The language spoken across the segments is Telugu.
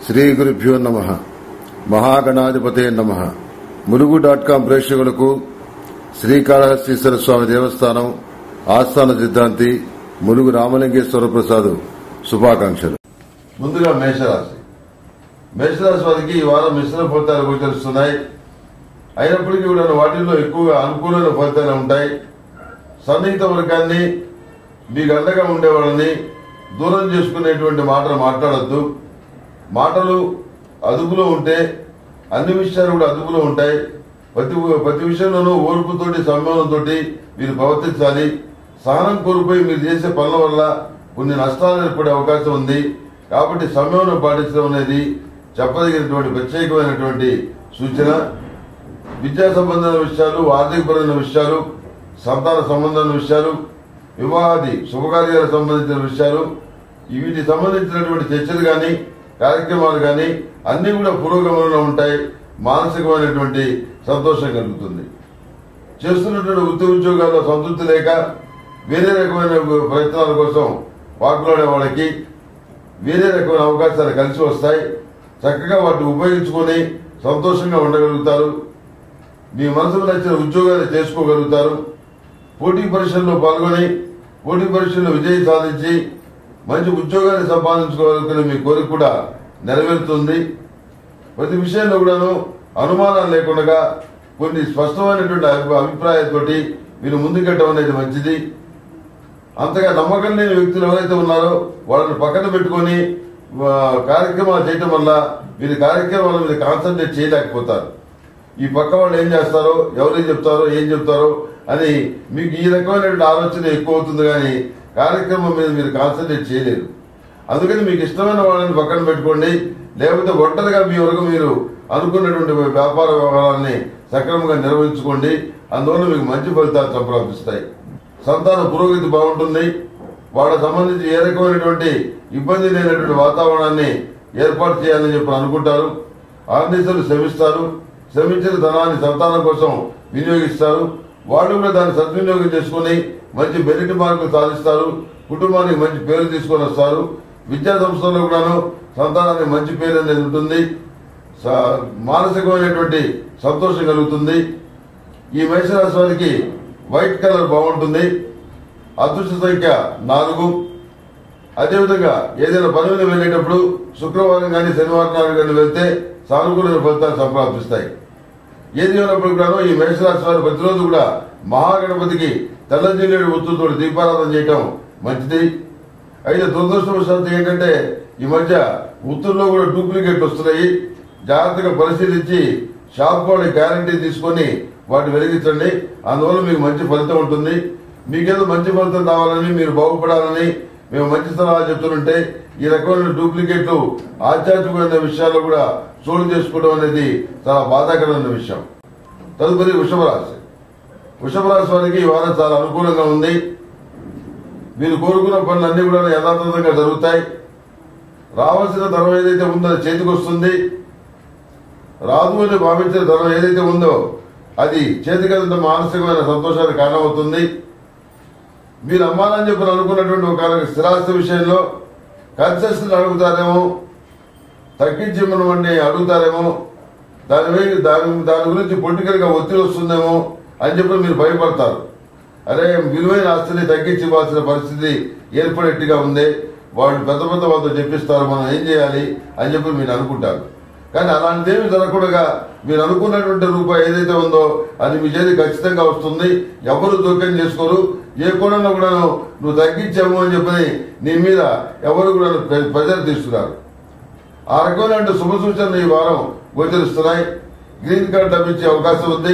శ్రీ గురుభ్యో నమ మహాగణాధిపతే నమ ములుగు డాట్ కాం ప్రేక్షకులకు శ్రీకాళహస్తీశ్వర స్వామి దేవస్థానం ఆస్థాన సిద్ధాంతి ములుగు రామలింగేశ్వర ప్రసాద్ శుభాకాంక్షలు ముందుగా మేషరాశి మేషరాశి వారికి ఈ వారం మిశ్రమ ఫలితాలు గోచరిస్తున్నాయి అయినప్పటికీ కూడా వాటిల్లో ఎక్కువగా అనుకూలమైన ఫలితాలు ఉంటాయి సన్నిహిత వర్గాన్ని మీకు అండగా ఉండే వాళ్ళని దూరం చేసుకునేటువంటి మాటలు మాట్లాడద్దు మాటలు అదుపులో ఉంటే అన్ని విషయాలు కూడా అదుపులో ఉంటాయి ప్రతి ప్రతి విషయంలోనూ ఓర్పుతోటి సంయమనంతోటి మీరు ప్రవర్తించాలి సహనం కోల్పోయి మీరు చేసే పనుల వల్ల కొన్ని నష్టాలు ఏర్పడే అవకాశం ఉంది కాబట్టి సంయమనం పాటించడం అనేది చెప్పదగినటువంటి ప్రత్యేకమైనటువంటి సూచన విద్యా సంబంధమైన విషయాలు ఆర్థికపరమైన విషయాలు సంతాన సంబంధమైన విషయాలు వివాహాది శుభకార్యాలకు సంబంధించిన విషయాలు వీటికి సంబంధించినటువంటి చర్చలు కానీ కార్యక్రమాలు కానీ అన్ని కూడా పురోగమనంలో ఉంటాయి మానసికమైనటువంటి సంతోషం కలుగుతుంది చేస్తున్నటువంటి వృత్తి ఉద్యోగాల్లో సంతృప్తి లేక వేరే రకమైన ప్రయత్నాల కోసం పాకులాడే వాళ్ళకి వేరే రకమైన అవకాశాలు కలిసి వస్తాయి చక్కగా వాటిని ఉపయోగించుకొని సంతోషంగా ఉండగలుగుతారు మీ మనసుకు నచ్చిన ఉద్యోగాన్ని చేసుకోగలుగుతారు పోటీ పరీక్షల్లో పాల్గొని పోటీ పరీక్షల్లో విజయం సాధించి మంచి ఉద్యోగాన్ని సంపాదించుకోవాలనుకునే మీ కోరిక కూడా నెరవేరుతుంది ప్రతి విషయంలో కూడాను అనుమానాలు లేకుండా కొన్ని స్పష్టమైనటువంటి అభి- అభిప్రాయంతోటి మీరు ముందుకెట్టడం అనేది మంచిది అంతగా నమ్మకం లేని వ్యక్తులు ఎవరైతే ఉన్నారో వాళ్ళని పక్కన పెట్టుకొని ఆ, కార్యక్రమాలు చేయటం వల్ల మీరు కార్యక్రమాల మీద కాన్సన్ట్రేట్ చేయలేకపోతారు ఈ పక్క వాళ్ళు ఏం చేస్తారో ఎవరేం చెప్తారో ఏం చెప్తారో అని మీకు ఈ రకమైనటువంటి ఆలోచన ఎక్కువ అవుతుంది కానీ కార్యక్రమం మీద మీరు కాన్సన్ట్రేట్ చేయలేరు అందుకని మీకు ఇష్టమైన వాళ్ళని పక్కన పెట్టుకోండి లేకపోతే ఒంటరిగా మీ వరకు మీరు అనుకున్నటువంటి వ్యాపార వ్యవహారాన్ని సక్రమంగా నిర్వహించుకోండి అందువల్ల మీకు మంచి ఫలితాలు సంప్రాప్తిస్తాయి సంతాన పురోగతి బాగుంటుంది వాళ్ళకి సంబంధించి ఏ రకమైనటువంటి ఇబ్బంది లేనటువంటి వాతావరణాన్ని ఏర్పాటు చేయాలని చెప్పి అనుకుంటారు ఆర్నిసలు శ్రమిస్తారు శ్రమించిన ధనాన్ని సంతానం కోసం వినియోగిస్తారు వాళ్ళు కూడా దాన్ని సద్వినియోగం చేసుకుని మంచి మెరిట్ మార్కులు సాధిస్తారు కుటుంబానికి మంచి పేరు తీసుకొని వస్తారు విద్యా సంస్థల్లో కూడాను సంతానానికి మంచి పేరు అనేది ఉంటుంది స- మానసికమైనటువంటి సంతోషం కలుగుతుంది ఈ మేషరాశి వారికి వైట్ కలర్ బాగుంటుంది అదృష్ట సంఖ్య నాలుగు అదేవిధంగా ఏదైనా పని మీద వెళ్ళేటప్పుడు శుక్రవారం కానీ శనివారం నాడు కానీ వెళ్తే సానుకూల ఫలితాలు సంప్రాప్తిస్తాయి ఏది అయినప్పుడు కూడా ఈ మేషరాశి వారు ప్రతిరోజు కూడా మహాగణపతికి తెల్ల జిల్లేడు ఒత్తుతో దీపారాధన చేయటం మంచిది అయితే దురదృష్టవశాత్తు ఏంటంటే ఈ మధ్య ఉత్తుల్లో కూడా డూప్లికేట్ వస్తున్నాయి జాగ్రత్తగా పరిశీలించి షాప్ వాళ్ళ గ్యారంటీ తీసుకొని వాటిని వెలిగించండి అందువల్ల మీకు మంచి ఫలితం ఉంటుంది మీకేదో మంచి ఫలితం రావాలని మీరు బాగుపడాలని మేము మంచి సలహా చెప్తుంటే ఈ రకమైన డూప్లికేట్లు ఆధ్యాత్మికమైన విషయాల్లో కూడా చోటు చేసుకోవడం అనేది చాలా బాధాకరమైన విషయం తదుపరి వృషభ రాశి వృషభ రాశి వారికి ఈ వారం చాలా అనుకూలంగా ఉంది మీరు కోరుకున్న పనులన్నీ కూడా యథాతథంగా జరుగుతాయి రావాల్సిన ధనం ఏదైతే ఉందో అది చేతికి వస్తుంది రాదు అని భావించిన ధనం ఏదైతే ఉందో అది చేతికంత మానసికమైన సంతోషానికి కారణమవుతుంది మీరు అమ్మాలని చెప్పి అనుకున్నటువంటి ఒక స్థిరాస్తి విషయంలో కన్సెషన్ అడుగుతారేమో తగ్గించమని అడుగుతారేమో దాని మీద దాని దాని గురించి పొలిటికల్ గా ఒత్తిడి వస్తుందేమో అని చెప్పి మీరు భయపడతారు అరే విలువైన ఆస్తిని తగ్గించి ఇవ్వాల్సిన పరిస్థితి ఏర్పడేట్టుగా ఉంది వాళ్ళు పెద్ద పెద్ద వాళ్ళతో చెప్పిస్తారు మనం ఏం చేయాలి అని చెప్పి మీరు అనుకుంటారు కానీ అలాంటిదేమి జరగకుండా మీరు అనుకున్నటువంటి రూపాయి ఏదైతే ఉందో అది మీ చేతి ఖచ్చితంగా వస్తుంది ఎవరు జోక్యం చేసుకోరు ఏ కోణంలో కూడా నువ్వు తగ్గించాము అని చెప్పని నీ మీద ఎవరు కూడా ప్రెజర్ తీసుకున్నారు ఆ రకమైన శుభ సూచనలు ఈ వారం గోచరిస్తున్నాయి గ్రీన్ కార్డ్ లభించే అవకాశం ఉంది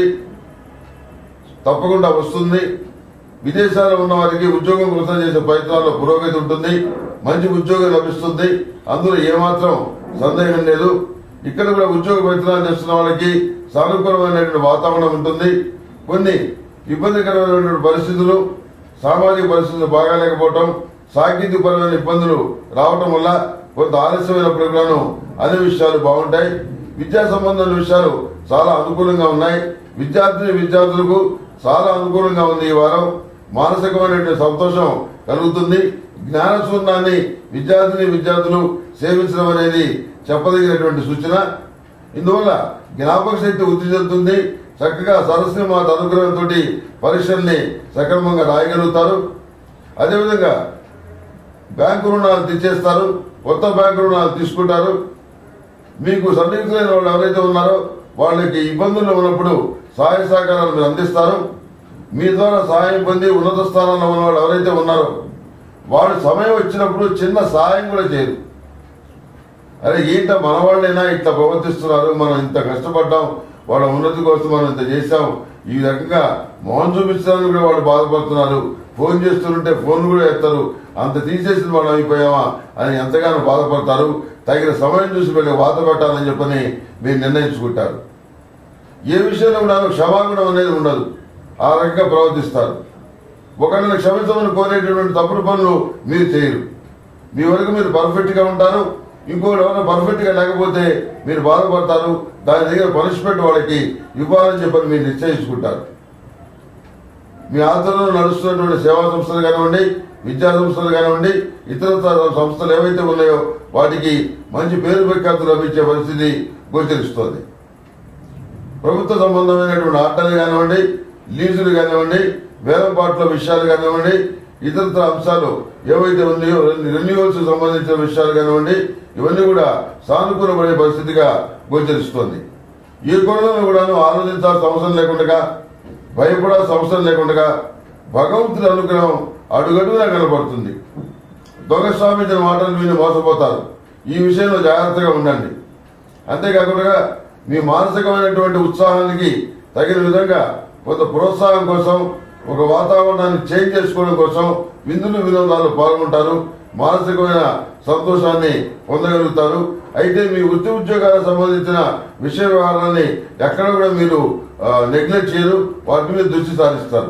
తప్పకుండా వస్తుంది విదేశాల్లో ఉన్న వారికి ఉద్యోగం కోసం చేసే ప్రయత్నాల్లో పురోగతి ఉంటుంది మంచి ఉద్యోగం లభిస్తుంది అందులో ఏమాత్రం సందేహం లేదు ఇక్కడ కూడా ఉద్యోగ ప్రయత్నాలు చేస్తున్న వాళ్ళకి సానుకూలమైనటువంటి వాతావరణం ఉంటుంది కొన్ని ఇబ్బందికరమైనటువంటి పరిస్థితులు సామాజిక పరిస్థితులు బాగాలేకపోవటం సాంకేతికపరమైన ఇబ్బందులు రావటం వల్ల కొంత ఆలస్యమైనప్పుడు కూడాను అన్ని విషయాలు బాగుంటాయి విద్యా సంబంధమైన విషయాలు చాలా అనుకూలంగా ఉన్నాయి విద్యార్థిని విద్యార్థులకు చాలా అనుకూలంగా ఉంది ఈ వారం మానసికమైనటువంటి సంతోషం కలుగుతుంది జ్ఞానశూన్యాన్ని విద్యార్థిని విద్యార్థులు సేవించడం అనేది చెప్పదగినటువంటి సూచన ఇందువల్ల జ్ఞాపక శక్తి వృద్ధి చెందుతుంది చక్కగా సరస్వతి మాత అనుగ్రహంతో పరీక్షల్ని సక్రమంగా రాయగలుగుతారు అదేవిధంగా బ్యాంకు రుణాలు తెచ్చేస్తారు కొత్త బ్యాంకు రుణాలు తీసుకుంటారు మీకు సన్నిహితులైన వాళ్ళు ఎవరైతే ఉన్నారో వాళ్ళకి ఇబ్బందులు ఉన్నప్పుడు సహాయ సహకారాలు మీరు అందిస్తారు మీ ద్వారా సహాయం పొంది ఉన్నత స్థానంలో ఉన్న వాళ్ళు ఎవరైతే ఉన్నారో వాళ్ళు సమయం వచ్చినప్పుడు చిన్న సహాయం కూడా చేయరు అరే ఏంట మన వాళ్ళైనా ఇట్లా ప్రవర్తిస్తున్నారు మనం ఇంత కష్టపడ్డాం వాళ్ళ ఉన్నతి కోసం మనం ఇంత చేశాం ఈ రకంగా మొహం చూపించడానికి కూడా వాళ్ళు బాధపడుతున్నారు ఫోన్ చేస్తుంటే ఫోన్ కూడా ఎత్తారు అంత తీసేసిన వాళ్ళు అయిపోయామా అని ఎంతగానో బాధపడతారు తగిన సమయం చూసి వీళ్ళకి బాధ పెట్టాలని చెప్పని మీరు నిర్ణయించుకుంటారు ఏ విషయంలో కూడా క్షమాగుణం అనేది ఉండదు ఆ రకంగా ప్రవర్తిస్తారు ఒకరిని క్షమించమని కోరేటటువంటి తప్పుడు పనులు మీరు చేయరు మీ వరకు మీరు పర్ఫెక్ట్ గా ఉంటారు ఇంకోటి ఎవరైనా పర్ఫెక్ట్ గా లేకపోతే మీరు బాధపడతారు దాని దగ్గర పనిష్మెంట్ వాళ్ళకి ఇవ్వాలని చెప్పని మీరు నిశ్చయించుకుంటారు మీ ఆధ్వర్యంలో నడుస్తున్నటువంటి సేవా సంస్థలు కానివ్వండి విద్యా సంస్థలు కానివ్వండి ఇతర సంస్థలు ఏవైతే ఉన్నాయో వాటికి మంచి పేరు ప్రఖ్యాతులు లభించే పరిస్థితి గోచరిస్తోంది ప్రభుత్వ సంబంధమైనటువంటి ఆటలు కానివ్వండి లీజులు కానివ్వండి వేలంపాట్ల విషయాలు కానివ్వండి ఇతరత్ర అంశాలు ఏవైతే ఉన్నాయో రెన్యూవల్స్ సంబంధించిన విషయాలు కానివ్వండి ఇవన్నీ కూడా సానుకూలపడే పరిస్థితిగా గోచరిస్తోంది ఈ కోణంలో కూడాను ఆలోచించాల్సిన అవసరం లేకుండా భయపడాల్సిన అవసరం లేకుండా భగవంతుడి అనుగ్రహం అడుగడుగునా కనబడుతుంది దొంగ స్వామి ఇచ్చిన మాటలు విని మోసపోతారు ఈ విషయంలో జాగ్రత్తగా ఉండండి అంతేకాకుండా మీ మానసికమైనటువంటి ఉత్సాహానికి తగిన విధంగా కొంత ప్రోత్సాహం కోసం ఒక వాతావరణాన్ని చేంజ్ చేసుకోవడం కోసం విందులు వినోదాలు పాల్గొంటారు మానసికమైన సంతోషాన్ని పొందగలుగుతారు అయితే మీ వృత్తి ఉద్యోగాలకు సంబంధించిన విషయ వ్యవహారాన్ని ఎక్కడ కూడా మీరు నెగ్లెక్ట్ చేయరు వాటి మీద దృష్టి సారిస్తారు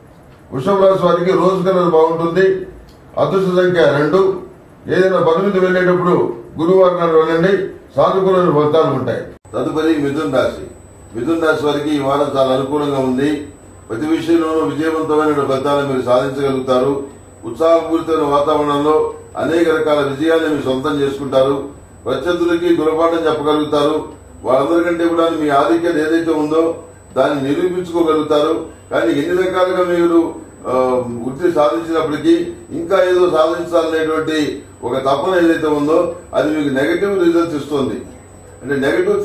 వృషభ రాశి వారికి రోజు కలర్ బాగుంటుంది అదృష్ట సంఖ్య రెండు ఏదైనా పని మీద వెళ్ళేటప్పుడు గురువారం నాడు వెళ్ళండి సానుకూలమైన ఫలితాలు ఉంటాయి తదుపరి మిథున్ రాశి మిథున్ రాశి వారికి ఈ వారం చాలా అనుకూలంగా ఉంది ప్రతి విషయంలోనూ విజయవంతమైన ఫలితాలను మీరు సాధించగలుగుతారు ఉత్సాహపూరితమైన వాతావరణంలో అనేక రకాల విజయాన్ని మీరు సొంతం చేసుకుంటారు ప్రత్యర్థులకి గుణపాఠం చెప్పగలుగుతారు వాళ్ళందరికంటే కూడా మీ ఆధిక్యత ఏదైతే ఉందో దాన్ని నిరూపించుకోగలుగుతారు కానీ ఎన్ని రకాలుగా మీరు ఆ, వృత్తి సాధించినప్పటికీ ఇంకా ఏదో సాధించాలనేటువంటి ఒక తపన ఏదైతే ఉందో అది మీకు నెగటివ్ రిజల్ట్స్ ఇస్తుంది అంటే నెగటివ్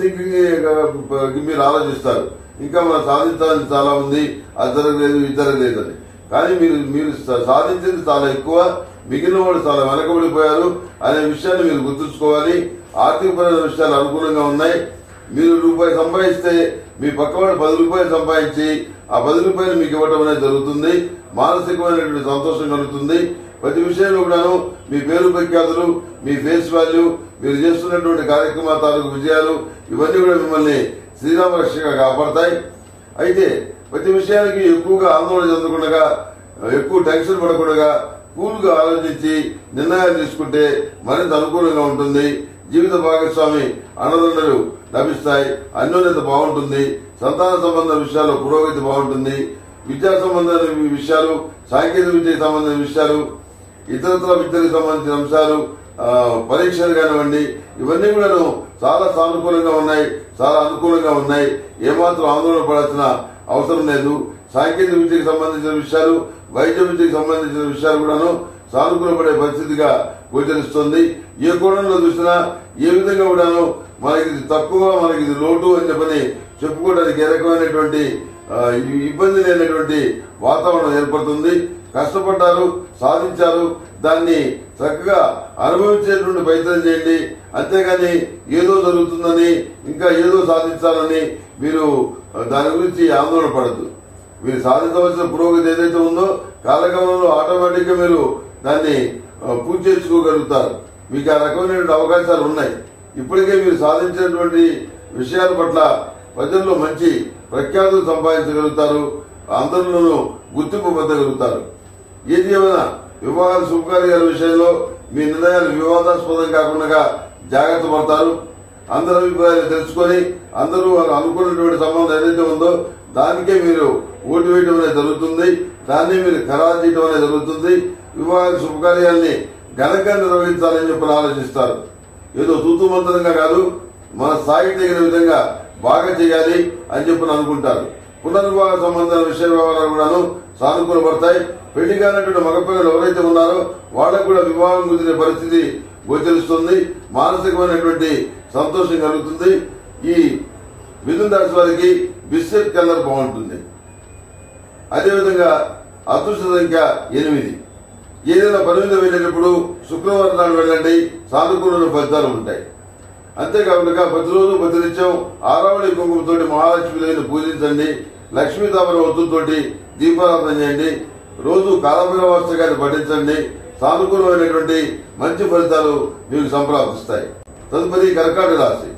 థింకింగ్ మీరు ఆలోచిస్తారు ఇంకా మనం సాధించాలని చాలా ఉంది అది జరగలేదు ఇది జరగలేదు అని కానీ మీరు మీరు సా- సాధించింది చాలా ఎక్కువ మిగిలిన వాళ్ళు చాలా వెనకబడిపోయారు అనే విషయాన్ని మీరు గుర్తుంచుకోవాలి ఆర్థికపరమైన విషయాలు అనుకూలంగా ఉన్నాయి మీరు రూపాయి సంపాదిస్తే మీ పక్కవాడు పది రూపాయలు సంపాదించి ఆ పది రూపాయలు మీకు ఇవ్వడం అనేది జరుగుతుంది మానసికమైనటువంటి సంతోషం కలుగుతుంది ప్రతి విషయంలో కూడాను మీ పేరు ప్రఖ్యాతులు మీ ఫేస్ వాల్యూ మీరు చేస్తున్నటువంటి కార్యక్రమాల తాలూకు విజయాలు ఇవన్నీ కూడా మిమ్మల్ని శ్రీరామ రక్షగా కాపాడతాయి అయితే ప్రతి విషయానికి ఎక్కువగా ఆందోళన చెందకుండా ఎక్కువ టెన్షన్ పడకుండా కూల్ గా ఆలోచించి నిర్ణయాలు తీసుకుంటే మరింత అనుకూలంగా ఉంటుంది జీవిత భాగస్వామి అన్నదండలు లభిస్తాయి అన్యోన్యత బాగుంటుంది సంతాన సంబంధ విషయాల్లో పురోగతి బాగుంటుంది విద్యా సంబంధమైన విషయాలు సాంకేతిక విద్యకు సంబంధించిన విషయాలు ఇతరత్ర విద్యకు సంబంధించిన అంశాలు ఆ, పరీక్షలు కానివ్వండి ఇవన్నీ కూడాను చాలా సానుకూలంగా ఉన్నాయి చాలా అనుకూలంగా ఉన్నాయి ఏమాత్రం ఆందోళన పడాల్సిన అవసరం లేదు సాంకేతిక విద్యకు సంబంధించిన విషయాలు వైద్య విద్యకు సంబంధించిన విషయాలు కూడాను సానుకూలపడే పరిస్థితిగా గోచరిస్తుంది ఏ కోణంలో చూసినా ఏ విధంగా కూడాను మనకి ఇది తక్కువ మనకి ఇది లోటు అని చెప్పని చెప్పుకోవడానికి ఏ రకమైనటువంటి ఆ, ఈ- ఇబ్బంది లేనటువంటి వాతావరణం ఏర్పడుతుంది కష్టపడ్డారు సాధించారు దాన్ని చక్కగా అనుభవించేటువంటి ప్రయత్నం చేయండి అంతేగాని ఏదో జరుగుతుందని ఇంకా ఏదో సాధించాలని మీరు ఆ, దాని గురించి ఆందోళన పడద్దు మీరు సాధించవలసిన పురోగతి ఏదైతే ఉందో కాలక్రమంలో ఆటోమేటిక్ గా మీరు దాన్ని ఆ, పూర్తి చేసుకోగలుగుతారు మీకు ఆ రకమైనటువంటి అవకాశాలు ఉన్నాయి ఇప్పటికే మీరు సాధించినటువంటి విషయాల పట్ల ప్రజల్లో మంచి ప్రఖ్యాతులు సంపాదించగలుగుతారు అందరిలోనూ గుర్తింపు పొందగలుగుతారు ఏది ఏమైనా వివాహాల శుభకార్యాల విషయంలో మీ నిర్ణయాలు వివాదాస్పదం కాకుండా జాగ్రత్త పడతారు అందరి అభిప్రాయాలు తెలుసుకొని అందరూ వాళ్ళు అనుకున్నటువంటి సంబంధం ఏదైతే ఉందో దానికే మీరు ఓటు వేయడం అనేది జరుగుతుంది దాన్ని మీరు ఖరారు చేయడం అనేది జరుగుతుంది వివాహ శుభకార్యాల్ని ఘనంగా నిర్వహించాలని చెప్పి ఆలోచిస్తారు ఏదో తూతు మంత్రంగా కాదు మన స్థాయికి తగిన విధంగా బాగా చేయాలి అని చెప్పి అనుకుంటారు పునర్వివాహ సంబంధ విషయ వ్యవహారాలు కూడాను సానుకూల పడతాయి పెళ్లి కానటువంటి మగపిల్లలు ఎవరైతే ఉన్నారో వాళ్ళకు కూడా వివాహం కుదిరే పరిస్థితి గోచరిస్తుంది మానసికమైనటువంటి సంతోషం కలుగుతుంది ఈ మిథున రాశి వారికి బిస్కెట్ కలర్ బాగుంటుంది అదేవిధంగా అదృష్ట సంఖ్య ఎనిమిది ఏదైనా పని మీద వెళ్ళేటప్పుడు శుక్రవారం నాడు వెళ్ళండి సానుకూల ఫలితాలు ఉంటాయి అంతేకాకుండా ప్రతిరోజు ప్రతినిత్యం ఆరావళి కుంకుమతోటి మహాలక్ష్మిని పూజించండి లక్ష్మీ తామర ఒత్తుతోటి దీపారాధన చేయండి రోజు కాలభైరవాస్తకాన్ని పఠించండి సానుకూలమైనటువంటి మంచి ఫలితాలు మీకు సంప్రాప్తిస్తాయి తదుపరి కర్కాట రాశి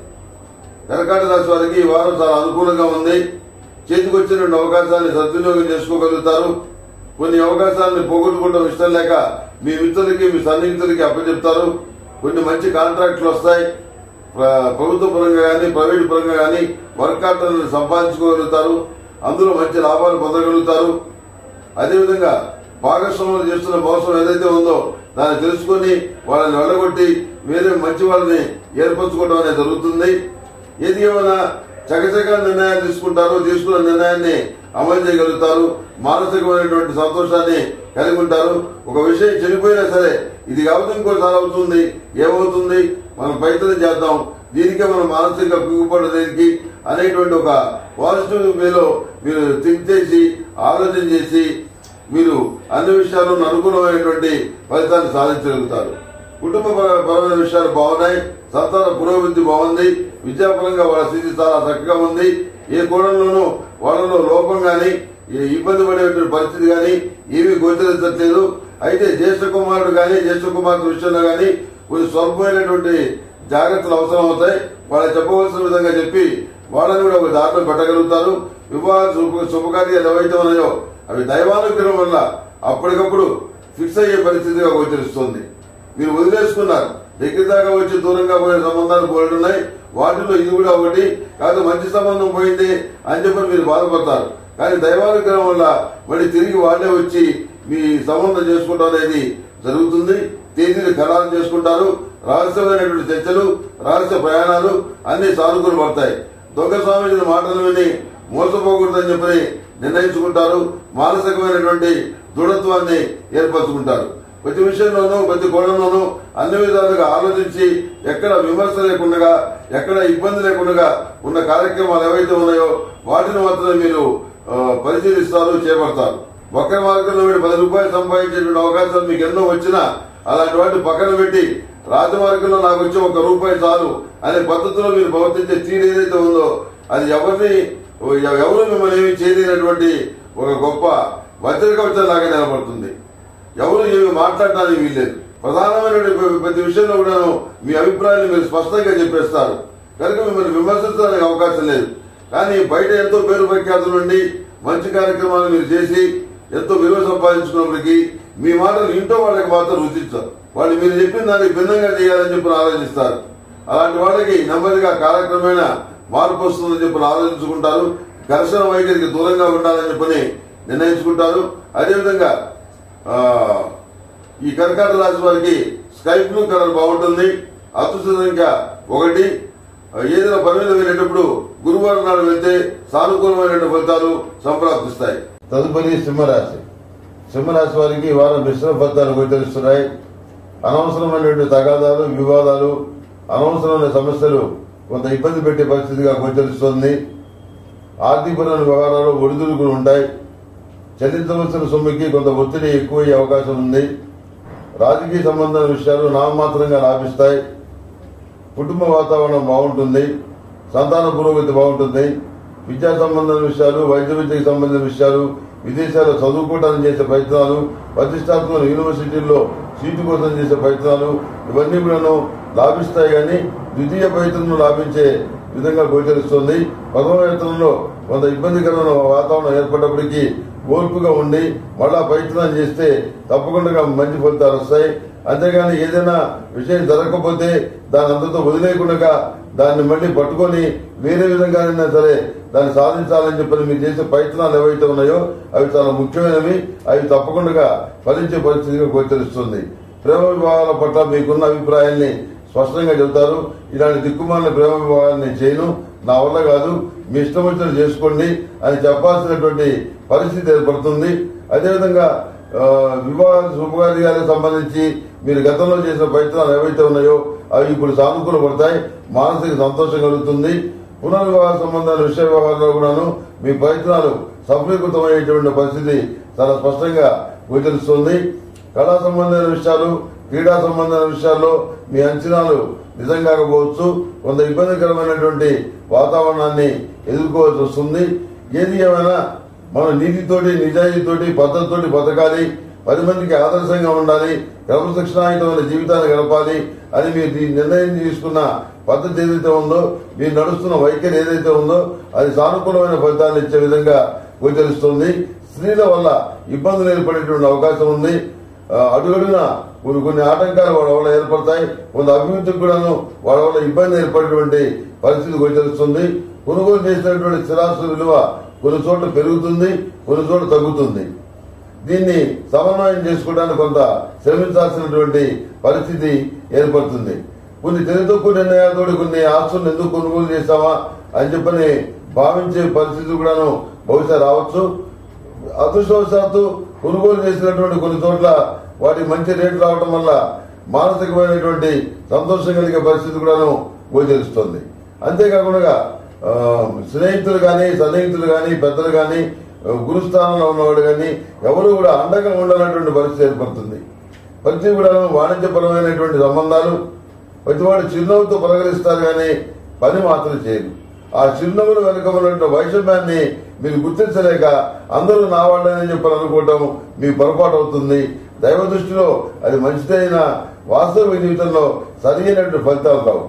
కర్కాట రాశి వారికి ఈ వారం చాలా అనుకూలంగా ఉంది చేతికొచ్చినటువంటి అవకాశాన్ని సద్వినియోగం చేసుకోగలుగుతారు కొన్ని అవకాశాలను పోగొట్టుకోవడం ఇష్టం లేక మీ మిత్రులకి మీ సన్నిహితులకి అప్పచెప్తారు కొన్ని మంచి కాంట్రాక్టులు వస్తాయి ప్ర- ప్రభుత్వ పరంగా కానీ ప్రైవేట్ పరంగా కానీ వర్క్ ఆర్డర్లను సంపాదించుకోగలుగుతారు అందులో మంచి లాభాలు పొందగలుగుతారు అదేవిధంగా భాగస్వాములు చేస్తున్న మోసం ఏదైతే ఉందో దాన్ని తెలుసుకొని వాళ్ళని వెళ్ళగొట్టి వేరే మంచి వాళ్ళని ఏర్పరచుకోవడం అనేది జరుగుతుంది ఏది ఏమైనా చకచక నిర్ణయాలు తీసుకుంటారు తీసుకున్న నిర్ణయాన్ని అమలు చేయగలుగుతారు మానసికమైనటువంటి సంతోషాన్ని కలిగి ఉంటారు ఒక విషయం చనిపోయినా సరే ఇది కాబట్టి ఇంకోసారి అవుతుంది ఏమవుతుంది మనం ప్రయత్నం చేద్దాం దీనికే మనం మానసికంగా కుంగిపోవడం దేనికి అనేటువంటి ఒక పాజిటివ్ వేలో మీరు థింక్ చేసి ఆలోచన చేసి మీరు అన్ని విషయాల్లో అనుకూలమైనటువంటి ఫలితాన్ని సాధించగలుగుతారు కుటుంబ పర- పరమైన విషయాలు బాగున్నాయి సంతాన పురోభివృద్ధి బాగుంది విద్యాపరంగా వాళ్ళ స్థితి చాలా చక్కగా ఉంది ఏ కోణంలోనూ వాళ్ళలో లోపం గాని ఏ ఇబ్బంది పడేటువంటి పరిస్థితి గాని ఏమీ గోచరించట్లేదు అయితే జ్యేష్ఠ కుమారుడు గాని జ్యేష్ఠ కుమార్తె విషయంలో గాని కొన్ని స్వల్పమైనటువంటి జాగ్రత్తలు అవసరం అవుతాయి వాళ్ళకి చెప్పవలసిన విధంగా చెప్పి వాళ్ళని కూడా ఒక దారిలో పెట్టగలుగుతారు వివాహ శుభ శుభకార్యాలు ఏవైతే ఉన్నాయో అవి దైవానుగ్రహం వల్ల అప్పటికప్పుడు ఫిక్స్ అయ్యే పరిస్థితిగా గోచరిస్తుంది మీరు వదిలేసుకున్నారు దగ్గర దాకా వచ్చి దూరంగా పోయే సంబంధాలు పోయినాయి వాటిలో ఇది కూడా ఒకటి కాదు మంచి సంబంధం పోయింది అని చెప్పి మీరు బాధపడతారు కానీ దైవానుగ్రహం వల్ల మళ్ళీ తిరిగి వాళ్ళే వచ్చి మీ సంబంధం చేసుకోవడం అనేది జరుగుతుంది తేదీలు ఖరారు చేసుకుంటారు రహస్యమైనటువంటి చర్చలు రహస్య ప్రయాణాలు అన్ని సానుకూలు పడతాయి దొంగ స్వామీజీల మాటలు విని మోసపోకూడదని చెప్పి నిర్ణయించుకుంటారు మానసికమైనటువంటి దృఢత్వాన్ని ఏర్పరచుకుంటారు ప్రతి విషయంలోనూ ప్రతి కోణంలోనూ అన్ని విధాలుగా ఆలోచించి ఎక్కడ విమర్శ లేకుండా ఎక్కడ ఇబ్బంది లేకుండా ఉన్న కార్యక్రమాలు ఏవైతే ఉన్నాయో వాటిని మాత్రమే మీరు ఆ, పరిశీలిస్తారు చేపడతారు ఒక్క మార్గంలో వీడు పది రూపాయలు సంపాదించేటువంటి అవకాశాలు మీకు ఎన్నో వచ్చినా అలాంటి వాటిని పక్కన పెట్టి రాజమార్గంలో నాకు వచ్చి ఒక రూపాయి చాలు అనే పద్ధతిలో మీరు ప్రవర్తించే తీరు ఏదైతే ఉందో అది ఎవరిని ఎవరు మిమ్మల్ని ఏమి చేయలేనటువంటి ఒక గొప్ప వజ్రకవచం లాగా నిలబడుతుంది ఎవరు ఏమి మాట్లాడడానికి వీల్లేదు ప్రధానమైనటువంటి ప్రతి విషయంలో కూడా మీ అభిప్రాయాన్ని మీరు స్పష్టంగా చెప్పేస్తారు కనుక మిమ్మల్ని విమర్శించడానికి అవకాశం లేదు కానీ బయట ఎంతో పేరు ప్రఖ్యాతులు ఉండి మంచి కార్యక్రమాలు మీరు చేసి ఎంతో విలువ సంపాదించుకున్నప్పటికీ మీ మాటలు ఇంట్లో వాళ్ళకి మాత్రం రుచించరు వాళ్ళు మీరు చెప్పిన దానికి భిన్నంగా చేయాలని చెప్పి ఆలోచిస్తారు అలాంటి వాళ్ళకి నెమ్మదిగా కాలక్రమేణా మార్పు వస్తుందని చెప్పి ఆలోచించుకుంటారు ఘర్షణ వైఖరికి దూరంగా ఉండాలని చెప్పని నిర్ణయించుకుంటారు అదేవిధంగా ఆ, ఈ కర్కాట రాశి వారికి స్కై బ్లూ కలర్ బాగుంటుంది అదృష్ట సంఖ్య ఒకటి ఆ, ఏదైనా పని మీద వెళ్ళేటప్పుడు గురువారం నాడు వెళ్తే సానుకూలమైన ఫలితాలు సంప్రాప్తిస్తాయి తదుపరి సింహరాశి సింహరాశి వారికి ఈ వారం మిశ్రమ ఫలితాలు గోచరిస్తున్నాయి అనవసరమైనటువంటి తగాదాలు వివాదాలు అనవసరమైన సమస్యలు కొంత ఇబ్బంది పెట్టే పరిస్థితిగా గోచరిస్తుంది ఆర్థికపరమైన వ్యవహారాలు ఒడిదుడుకులు ఉంటాయి చెల్లించవలసిన సొమ్ముకి కొంత ఒత్తిడి ఎక్కువయ్యే అవకాశం ఉంది రాజకీయ సంబంధమైన విషయాలు నామమాత్రంగా లాభిస్తాయి కుటుంబ వాతావరణం బాగుంటుంది సంతాన పురోగతి బాగుంటుంది విద్యా సంబంధమైన విషయాలు వైద్య విద్యకు సంబంధించిన విషయాలు విదేశాల్లో చదువుకోవడానికి చేసే ప్రయత్నాలు ప్రతిష్టాత్మక యూనివర్సిటీల్లో సీటు కోసం చేసే ప్రయత్నాలు ఇవన్నీ కూడాను లాభిస్తాయి కానీ ద్వితీయ ప్రయత్నంలో లాభించే విధంగా గోచరిస్తుంది ప్రథమ ప్రయత్నంలో కొంత ఇబ్బందికరమైన వాతావరణం ఏర్పడినప్పటికీ ఓర్పుగా ఉండి మళ్ళా ప్రయత్నం చేస్తే తప్పకుండా మంచి ఫలితాలు వస్తాయి అంతేగాని ఏదైనా విషయం జరగకపోతే దాని అంతతో వదిలేకుండా దాన్ని మళ్ళీ పట్టుకొని వేరే విధంగానైనా సరే దాన్ని సాధించాలని చెప్పని మీరు చేసే ప్రయత్నాలు ఏవైతే ఉన్నాయో అవి చాలా ముఖ్యమైనవి అవి తప్పకుండా ఫలించే పరిస్థితిగా గోచరిస్తుంది ప్రేమ వివాహాల పట్ల మీకున్న అభిప్రాయాల్ని స్పష్టంగా చెబుతారు ఇలాంటి దిక్కుమాలిన ప్రేమ వివాహాన్ని నేను చేయను నా వల్ల కాదు మీ ఇష్టం వచ్చినట్టు చేసుకోండి అని చెప్పాల్సినటువంటి పరిస్థితి ఏర్పడుతుంది అదేవిధంగా ఆ, వివాహ శుభకార్యాలకు సంబంధించి మీరు గతంలో చేసిన ప్రయత్నాలు ఏవైతే ఉన్నాయో అవి ఇప్పుడు సానుకూల పడతాయి మానసిక సంతోషం కలుగుతుంది పునర్వివాహ సంబంధాల విషయ వ్యవహారంలో కూడాను మీ ప్రయత్నాలు సఫలీకృతమయ్యేటువంటి పరిస్థితి చాలా స్పష్టంగా గోచరిస్తుంది కళా సంబంధమైన విషయాలు క్రీడా సంబంధమైన విషయాల్లో మీ అంచనాలు నిజం కాకపోవచ్చు కొంత ఇబ్బందికరమైనటువంటి వాతావరణాన్ని ఎదుర్కోవాల్సి వస్తుంది ఏది ఏమైనా మనం నీతితోటి నిజాయితీతోటి పద్ధతితోటి బతకాలి పది మందికి ఆదర్శంగా ఉండాలి క్రమశిక్షణాయుతమైన జీవితాన్ని గడపాలి అని మీరు ఈ నిర్ణయం తీసుకున్న పద్ధతి ఏదైతే ఉందో మీరు నడుస్తున్న వైఖరి ఏదైతే ఉందో అది సానుకూలమైన ఫలితాలు ఇచ్చే విధంగా గోచరిస్తుంది స్త్రీల వల్ల ఇబ్బందులు ఏర్పడేటువంటి అవకాశం ఉంది ఆ, అడుగడుగున కొన్ని కొన్ని ఆటంకాలు వాళ్ళ వల్ల ఏర్పడతాయి కొంత అభివృద్ధికి కూడాను వాళ్ళ వల్ల ఇబ్బంది ఏర్పడేటువంటి పరిస్థితి గోచరిస్తుంది కొనుగోలు చేసినటువంటి స్థిరాస్తుల విలువ కొన్ని చోట్ల పెరుగుతుంది కొన్ని చోట్ల తగ్గుతుంది దీన్ని సమన్వయం చేసుకోవడానికి కొంత శ్రమించాల్సినటువంటి పరిస్థితి ఏర్పడుతుంది కొన్ని తెలితక్కువ నిర్ణయాలతో కొన్ని ఆస్తులను ఎందుకు కొనుగోలు చేస్తామా అని చెప్పని భావించే పరిస్థితి కూడాను బహుశా రావచ్చు అదృష్టవశాత్తు కొనుగోలు చేసినటువంటి కొన్ని చోట్ల వాటికి మంచి రేటు రావడం వల్ల మానసికమైనటువంటి సంతోషం కలిగే పరిస్థితి కూడాను గోచరిస్తుంది అంతేకాకుండా ఆ, స్నేహితులు కానీ సన్నిహితులు కానీ పెద్దలు కానీ ఆ, గురుస్థానంలో ఉన్నవాడు కానీ ఎవరు కూడా అండగా ఉండాలన్నటువంటి పరిస్థితి ఏర్పడుతుంది ప్రతి కూడా వాణిజ్యపరమైనటువంటి సంబంధాలు ప్రతివాడు చిరునవ్వుతో పలకరిస్తారు కానీ పని మాత్రం చేయరు ఆ చిరునవ్వుల వెనుక ఉన్నటువంటి వైషమ్యాన్ని మీరు గుర్తించలేక అందరూ నా వాళ్ళని చెప్పని అనుకోవటం మీ పొరపాటు అవుతుంది దైవ దృష్టిలో అది మంచిదైన వాస్తవ జీవితంలో సరైనటువంటి ఫలితాలు రావు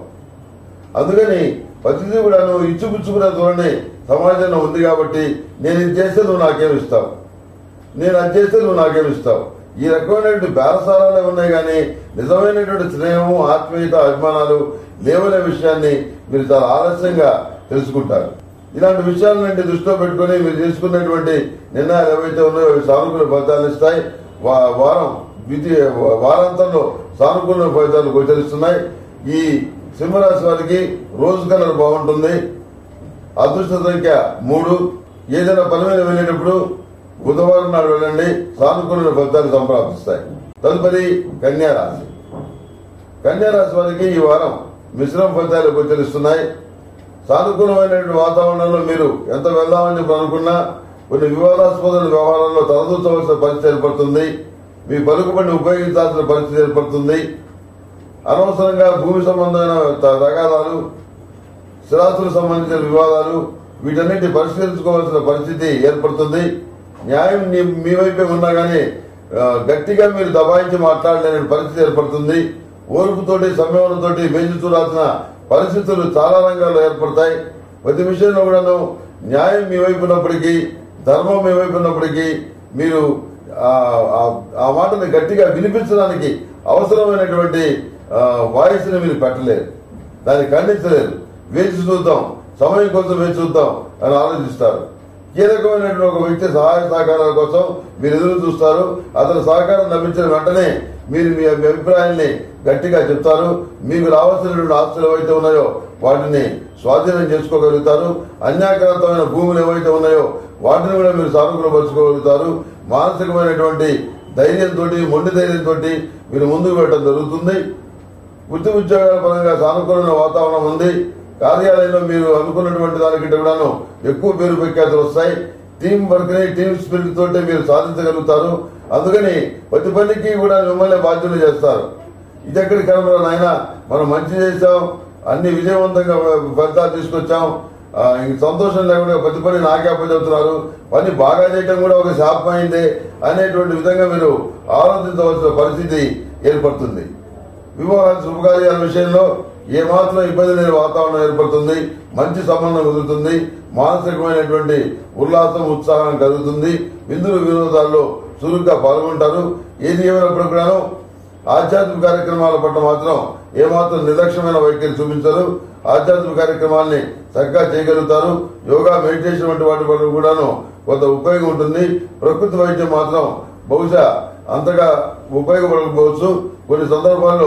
అందుకని ప్రతిదీ కూడా నువ్వు ఇచ్చిపుచ్చుకునే ధోరణి సమాజంలో ఉంది కాబట్టి నేను ఇది చేస్తే నువ్వు నాకేమి ఇస్తావు నేను అది చేస్తే నువ్వు నాకేమి ఇస్తావు ఈ రకమైనటువంటి బేరసారాలే ఉన్నాయి కానీ నిజమైనటువంటి స్నేహము ఆత్మీయత అభిమానాలు లేవనే విషయాన్ని మీరు చాలా ఆలస్యంగా తెలుసుకుంటారు ఇలాంటి విషయాలన్నింటి దృష్టిలో పెట్టుకుని మీరు తీసుకున్నటువంటి నిర్ణయాలు ఏవైతే ఉన్నాయో అవి సానుకూల ఫలితాలు ఇస్తాయి వా- వారం ద్వితీయ వారాంతంలో సానుకూల ఫలితాలు గోచరిస్తున్నాయి ఈ సింహరాశి వారికి రోజు కలర్ బాగుంటుంది అదృష్ట సంఖ్య మూడు ఏదైనా పని మీద వెళ్ళేటప్పుడు బుధవారం నాడు వెళ్ళండి సానుకూల ఫలితాలు సంప్రాప్తిస్తాయి తదుపరి కన్యా రాశి కన్యా రాశి వారికి ఈ వారం మిశ్రమ ఫలితాలు గోచరిస్తున్నాయి సానుకూలమైనటువంటి వాతావరణంలో మీరు ఎంత వెళ్దామని చెప్పి అనుకున్నా కొన్ని వివాదాస్పద వ్యవహారాల్లో తలదూర్చవలసిన పరిస్థితి ఏర్పడుతుంది మీ పలుకుబడిని ఉపయోగించాల్సిన పరిస్థితి ఏర్పడుతుంది అనవసరంగా భూమి సంబంధమైన త- తగాదాలు స్థిరాస్తులకు సంబంధించిన వివాదాలు వీటన్నిటి పరిష్కరించుకోవాల్సిన పరిస్థితి ఏర్పడుతుంది న్యాయం నీ- మీ వైపే ఉన్నా కానీ ఆ, గట్టిగా మీరు దబాయించి మాట్లాడలేని పరిస్థితి ఏర్పడుతుంది ఓర్పుతోటి సంయమనంతోటి వేచి చూడాల్సిన పరిస్థితులు చాలా రంగాల్లో ఏర్పడతాయి ప్రతి విషయంలో కూడాను న్యాయం మీ వైపు ఉన్నప్పటికీ ధర్మం మీ వైపు ఉన్నప్పటికీ మీరు ఆ- ఆ- ఆ మాటని గట్టిగా వినిపించడానికి అవసరమైనటువంటి వాయిస్ ని మీరు పెట్టలేరు దాన్ని ఖండించలేరు వేచి చూద్దాం సమయం కోసం వేచి చూద్దాం అని ఆలోచిస్తారు కీలకమైనటువంటి ఒక వ్యక్తి సహాయ సహకారాల కోసం మీరు ఎదురు చూస్తారు అతని సహకారం లభించిన వెంటనే మీరు మీ మీ అభిప్రాయాన్ని గట్టిగా చెప్తారు మీకు రావాల్సినటువంటి ఆస్తులు ఏవైతే ఉన్నాయో వాటిని స్వాధీనం చేసుకోగలుగుతారు అన్యాక్రాంతమైన భూములు ఏవైతే ఉన్నాయో వాటిని కూడా మీరు సానుకూలపరచుకోగలుగుతారు మానసికమైనటువంటి ధైర్యంతో మొండి ధైర్యంతో మీరు ముందుకు వెళ్ళడం జరుగుతుంది వృత్తి ఉద్యోగాల పరంగా సానుకూలమైన వాతావరణం ఉంది కార్యాలయంలో మీరు అనుకున్నటువంటి దానికంటే కూడాను ఎక్కువ పేరు ప్రఖ్యాతులు వస్తాయి టీం వర్క్ ని టీం స్పిరిట్ తోటి మీరు సాధించగలుగుతారు అందుకని ప్రతి పనికి కూడా మిమ్మల్ని బాధ్యులు చేస్తారు ఇది ఎక్కడికి కలవరా నాయన మనం మంచి చేసాం అన్ని విజయవంతంగా ఫలితాలు తీసుకొచ్చాం ఆ, ఇంక సంతోషం లేకుండా ప్రతి పని నాకే అప్పచెబుతున్నారు పని బాగా చేయడం కూడా ఒక శాపం అయిందే అనేటువంటి విధంగా మీరు ఆలోచించవలసిన పరిస్థితి ఏర్పడుతుంది వివాహ శుభకార్యాల విషయంలో ఏమాత్రం ఇబ్బంది లేని వాతావరణం ఏర్పడుతుంది మంచి సంబంధం కుదురుతుంది మానసికమైనటువంటి ఉల్లాసం ఉత్సాహం కలుగుతుంది విందులు వినోదాల్లో చురుగ్గా పాల్గొంటారు ఏది ఏమైనప్పుడు కూడాను ఆధ్యాత్మిక కార్యక్రమాల పట్ల మాత్రం ఏమాత్రం నిర్లక్ష్యమైన వైఖరి చూపించరు ఆధ్యాత్మిక కార్యక్రమాల్ని చక్కగా చేయగలుగుతారు యోగా మెడిటేషన్ వంటి వాటి వల్ల కూడాను కొంత ఉపయోగం ఉంటుంది ప్రకృతి వైద్యం మాత్రం బహుశా అంతగా ఉపయోగపడకపోవచ్చు కొన్ని సందర్భాల్లో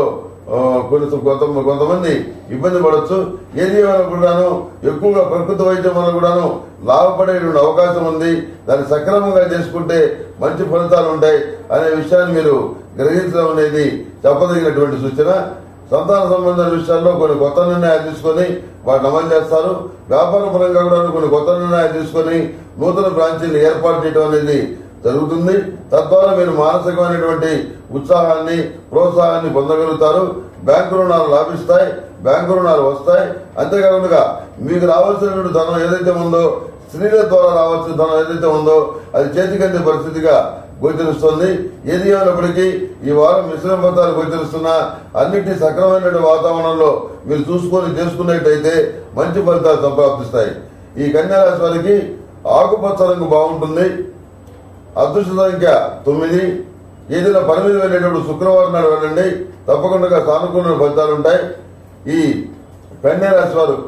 ఆ, కొన్ని కొంత కొంతమంది ఇబ్బంది పడవచ్చు ఏది వల్ల కూడాను ఎక్కువగా ప్రకృతి వైద్యం వల్ల కూడాను లాభపడేటువంటి అవకాశం ఉంది దాన్ని సక్రమంగా చేసుకుంటే మంచి ఫలితాలు ఉంటాయి అనే విషయాన్ని మీరు గ్రహించడం అనేది చెప్పదగినటువంటి సూచన సంతాన సంబంధమైన విషయాల్లో కొన్ని కొత్త నిర్ణయాలు తీసుకొని వాటిని అమలు చేస్తారు వ్యాపార పరంగా కూడా కొన్ని కొత్త నిర్ణయాలు తీసుకొని నూతన బ్రాంచీని ఏర్పాటు చేయడం అనేది జరుగుతుంది తద్వారా మీరు మానసికమైనటువంటి ఉత్సాహాన్ని ప్రోత్సాహాన్ని పొందగలుగుతారు బ్యాంకు రుణాలు లాభిస్తాయి బ్యాంకు రుణాలు వస్తాయి అంతేకాకుండా మీకు రావాల్సినటువంటి ధనం ఏదైతే ఉందో స్త్రీల ద్వారా రావాల్సిన ధనం ఏదైతే ఉందో అది చేతికందే పరిస్థితిగా గోచరిస్తుంది ఏది ఏమైనప్పటికీ ఈ వారం మిశ్రమ ఫలితాలు గోచరిస్తున్నా అన్నింటి సక్రమైనటువంటి వాతావరణంలో మీరు చూసుకొని చేసుకున్నట్టయితే మంచి ఫలితాలు సంప్రాప్తిస్తాయి ఈ కన్యా రాశి వారికి ఆకుపచ్చ రంగు బాగుంటుంది అదృష్ట సంఖ్య తొమ్మిది ఏదైనా పని మీద వెళ్ళేటప్పుడు శుక్రవారం నాడు వెళ్ళండి తప్పకుండా సానుకూల ఫలితాలు ఉంటాయి ఈ కన్యా రాశి వారు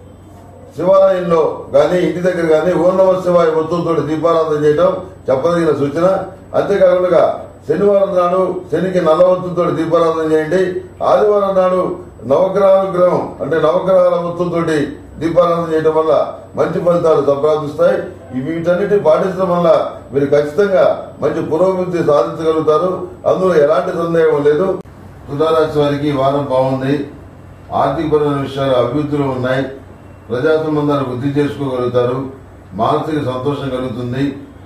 శివాలయంలో గాని ఇంటి దగ్గర గాని ఓం నమ శివాయ వస్తువులతో దీపారాధన చేయడం చెప్పదగిన సూచన అంతేకాకుండా శనివారం నాడు శనికి నల్ల వస్తువులతో దీపారాధన చేయండి ఆదివారం నాడు నవగ్రహ విగ్రహం అంటే నవగ్రహాల వస్తువులతోటి దీపారాధన చేయడం వల్ల మంచి ఫలితాలు సంప్రాప్తిస్తాయి ఈ వీటన్నిటి పాటించడం వల్ల మీరు ఖచ్చితంగా మంచి పురోగతి సాధించగలుగుతారు అందులో ఎలాంటి సందేహం లేదు తులారాశి వారికి ఈ వారం బాగుంది ఆర్థికపరమైన విషయాలు అభివృద్ధిలో ఉన్నాయి ప్రజా సంబంధాలు వృద్ధి చేసుకోగలుగుతారు మానసిక సంతోషం కలుగుతుంది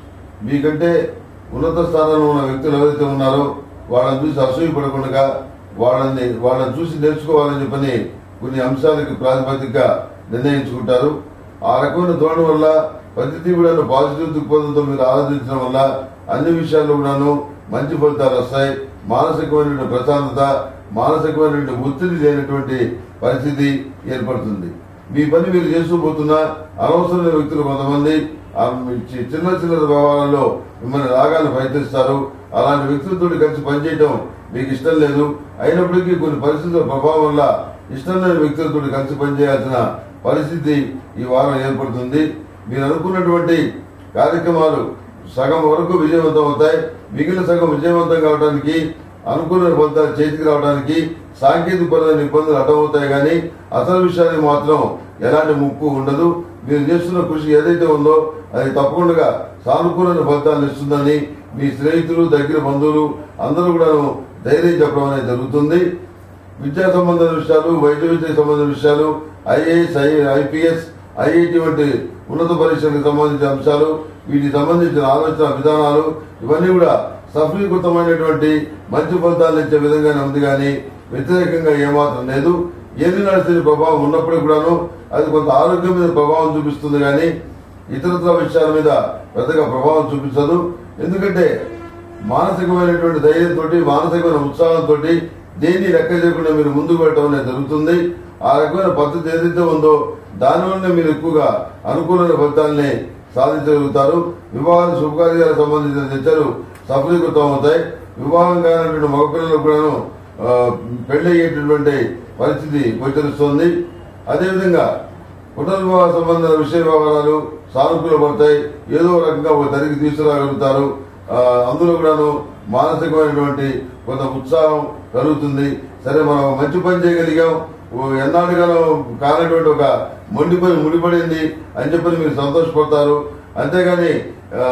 మీకంటే ఉన్నత స్థానంలో ఉన్న వ్యక్తులు ఎవరైతే ఉన్నారో వాళ్ళని చూసి అసూయ పడకుండా వాళ్ళని వాళ్ళని చూసి నేర్చుకోవాలని చెప్పని కొన్ని అంశాలకు ప్రాతిపదికగా నిర్ణయించుకుంటారు ఆ రకమైన ధోరణి వల్ల ప్రతి కూడా పాజిటివ్ దృక్పథంతో మీరు ఆలోచించడం వల్ల అన్ని విషయాల్లో కూడాను మంచి ఫలితాలు వస్తాయి మానసికమైనటువంటి ప్రశాంతత మానసికమైనటువంటి ఒత్తిడి లేనటువంటి పరిస్థితి ఏర్పడుతుంది మీ పని మీరు చేస్తూ పోతున్నా అనవసరమైన వ్యక్తులు కొంతమంది ఆ మీ చి- చిన్న చిన్న వ్యవహారాల్లో మిమ్మల్ని రాగాలు ప్రయత్నిస్తారు అలాంటి వ్యక్తులతో కలిసి పనిచేయడం మీకు ఇష్టం లేదు అయినప్పటికీ కొన్ని పరిస్థితుల ప్రభావం వల్ల ఇష్టం లేని వ్యక్తులతో కలిసి పనిచేయాల్సిన పరిస్థితి ఈ వారం ఏర్పడుతుంది మీరు అనుకున్నటువంటి కార్యక్రమాలు సగం వరకు విజయవంతం అవుతాయి మిగిలిన సగం విజయవంతం కావడానికి అనుకున్న ఫలితాలు చేతికి రావడానికి సాంకేతిక పరమైన ఇబ్బందులు అడ్డమవుతాయి కానీ అసలు విషయానికి మాత్రం ఎలాంటి ముప్పు ఉండదు మీరు చేస్తున్న కృషి ఏదైతే ఉందో అది తప్పకుండా సానుకూలమైన ఫలితాలను ఇస్తుందని మీ స్నేహితులు దగ్గర బంధువులు అందరూ కూడా ధైర్యం చెప్పడం అనేది జరుగుతుంది విద్యా సంబంధమైన విషయాలు వైద్య విద్యకు సంబంధించిన విషయాలు ఐఏఎస్ ఐపీఎస్ ఐఐటి వంటి ఉన్నత పరీక్షలకు సంబంధించిన అంశాలు వీటికి సంబంధించిన ఆలోచన విధానాలు ఇవన్నీ కూడా సఫలీకృతమైనటువంటి మంచి ఫలితాలు ఇచ్చే విధంగానే ఉంది కానీ వ్యతిరేకంగా ఏమాత్రం లేదు ఏది నడిచిన ప్రభావం ఉన్నప్పుడు కూడాను అది కొంత ఆరోగ్యం మీద ప్రభావం చూపిస్తుంది కానీ ఇతరత్ర విషయాల మీద పెద్దగా ప్రభావం చూపించదు ఎందుకంటే మానసికమైనటువంటి ధైర్యంతో మానసికమైన ఉత్సాహంతో దేన్ని లెక్క చేయకుండా మీరు ముందుకు వెళ్ళడం అనేది జరుగుతుంది ఆ రకమైన పద్ధతి ఏదైతే ఉందో దానివల్లనే మీరు ఎక్కువగా అనుకూలమైన ఫలితాలని సాధించగలుగుతారు వివాహ శుభకార్యాలకు సంబంధించిన చర్చలు సఫలీకృతం అవుతాయి వివాహం కానటువంటి మగపిల్లలకు కూడాను ఆ, పెళ్లి అయ్యేటటువంటి పరిస్థితి గోచరిస్తోంది అదేవిధంగా పునర్వివాహ సంబంధ విషయ వ్యవహారాలు సానుకూల పడతాయి ఏదో ఒక రకంగా ఒక తరిగి తీసుకురాగలుగుతారు ఆ, అందులో కూడాను మానసికమైనటువంటి కొంత ఉత్సాహం కలుగుతుంది సరే మనం ఒక మంచి పని చేయగలిగాం ఓ ఎన్నాళ్ళుగానో కానటువంటి ఒక మొండి పని ముడిపడింది అని చెప్పని మీరు సంతోషపడతారు అంతేగాని ఆ,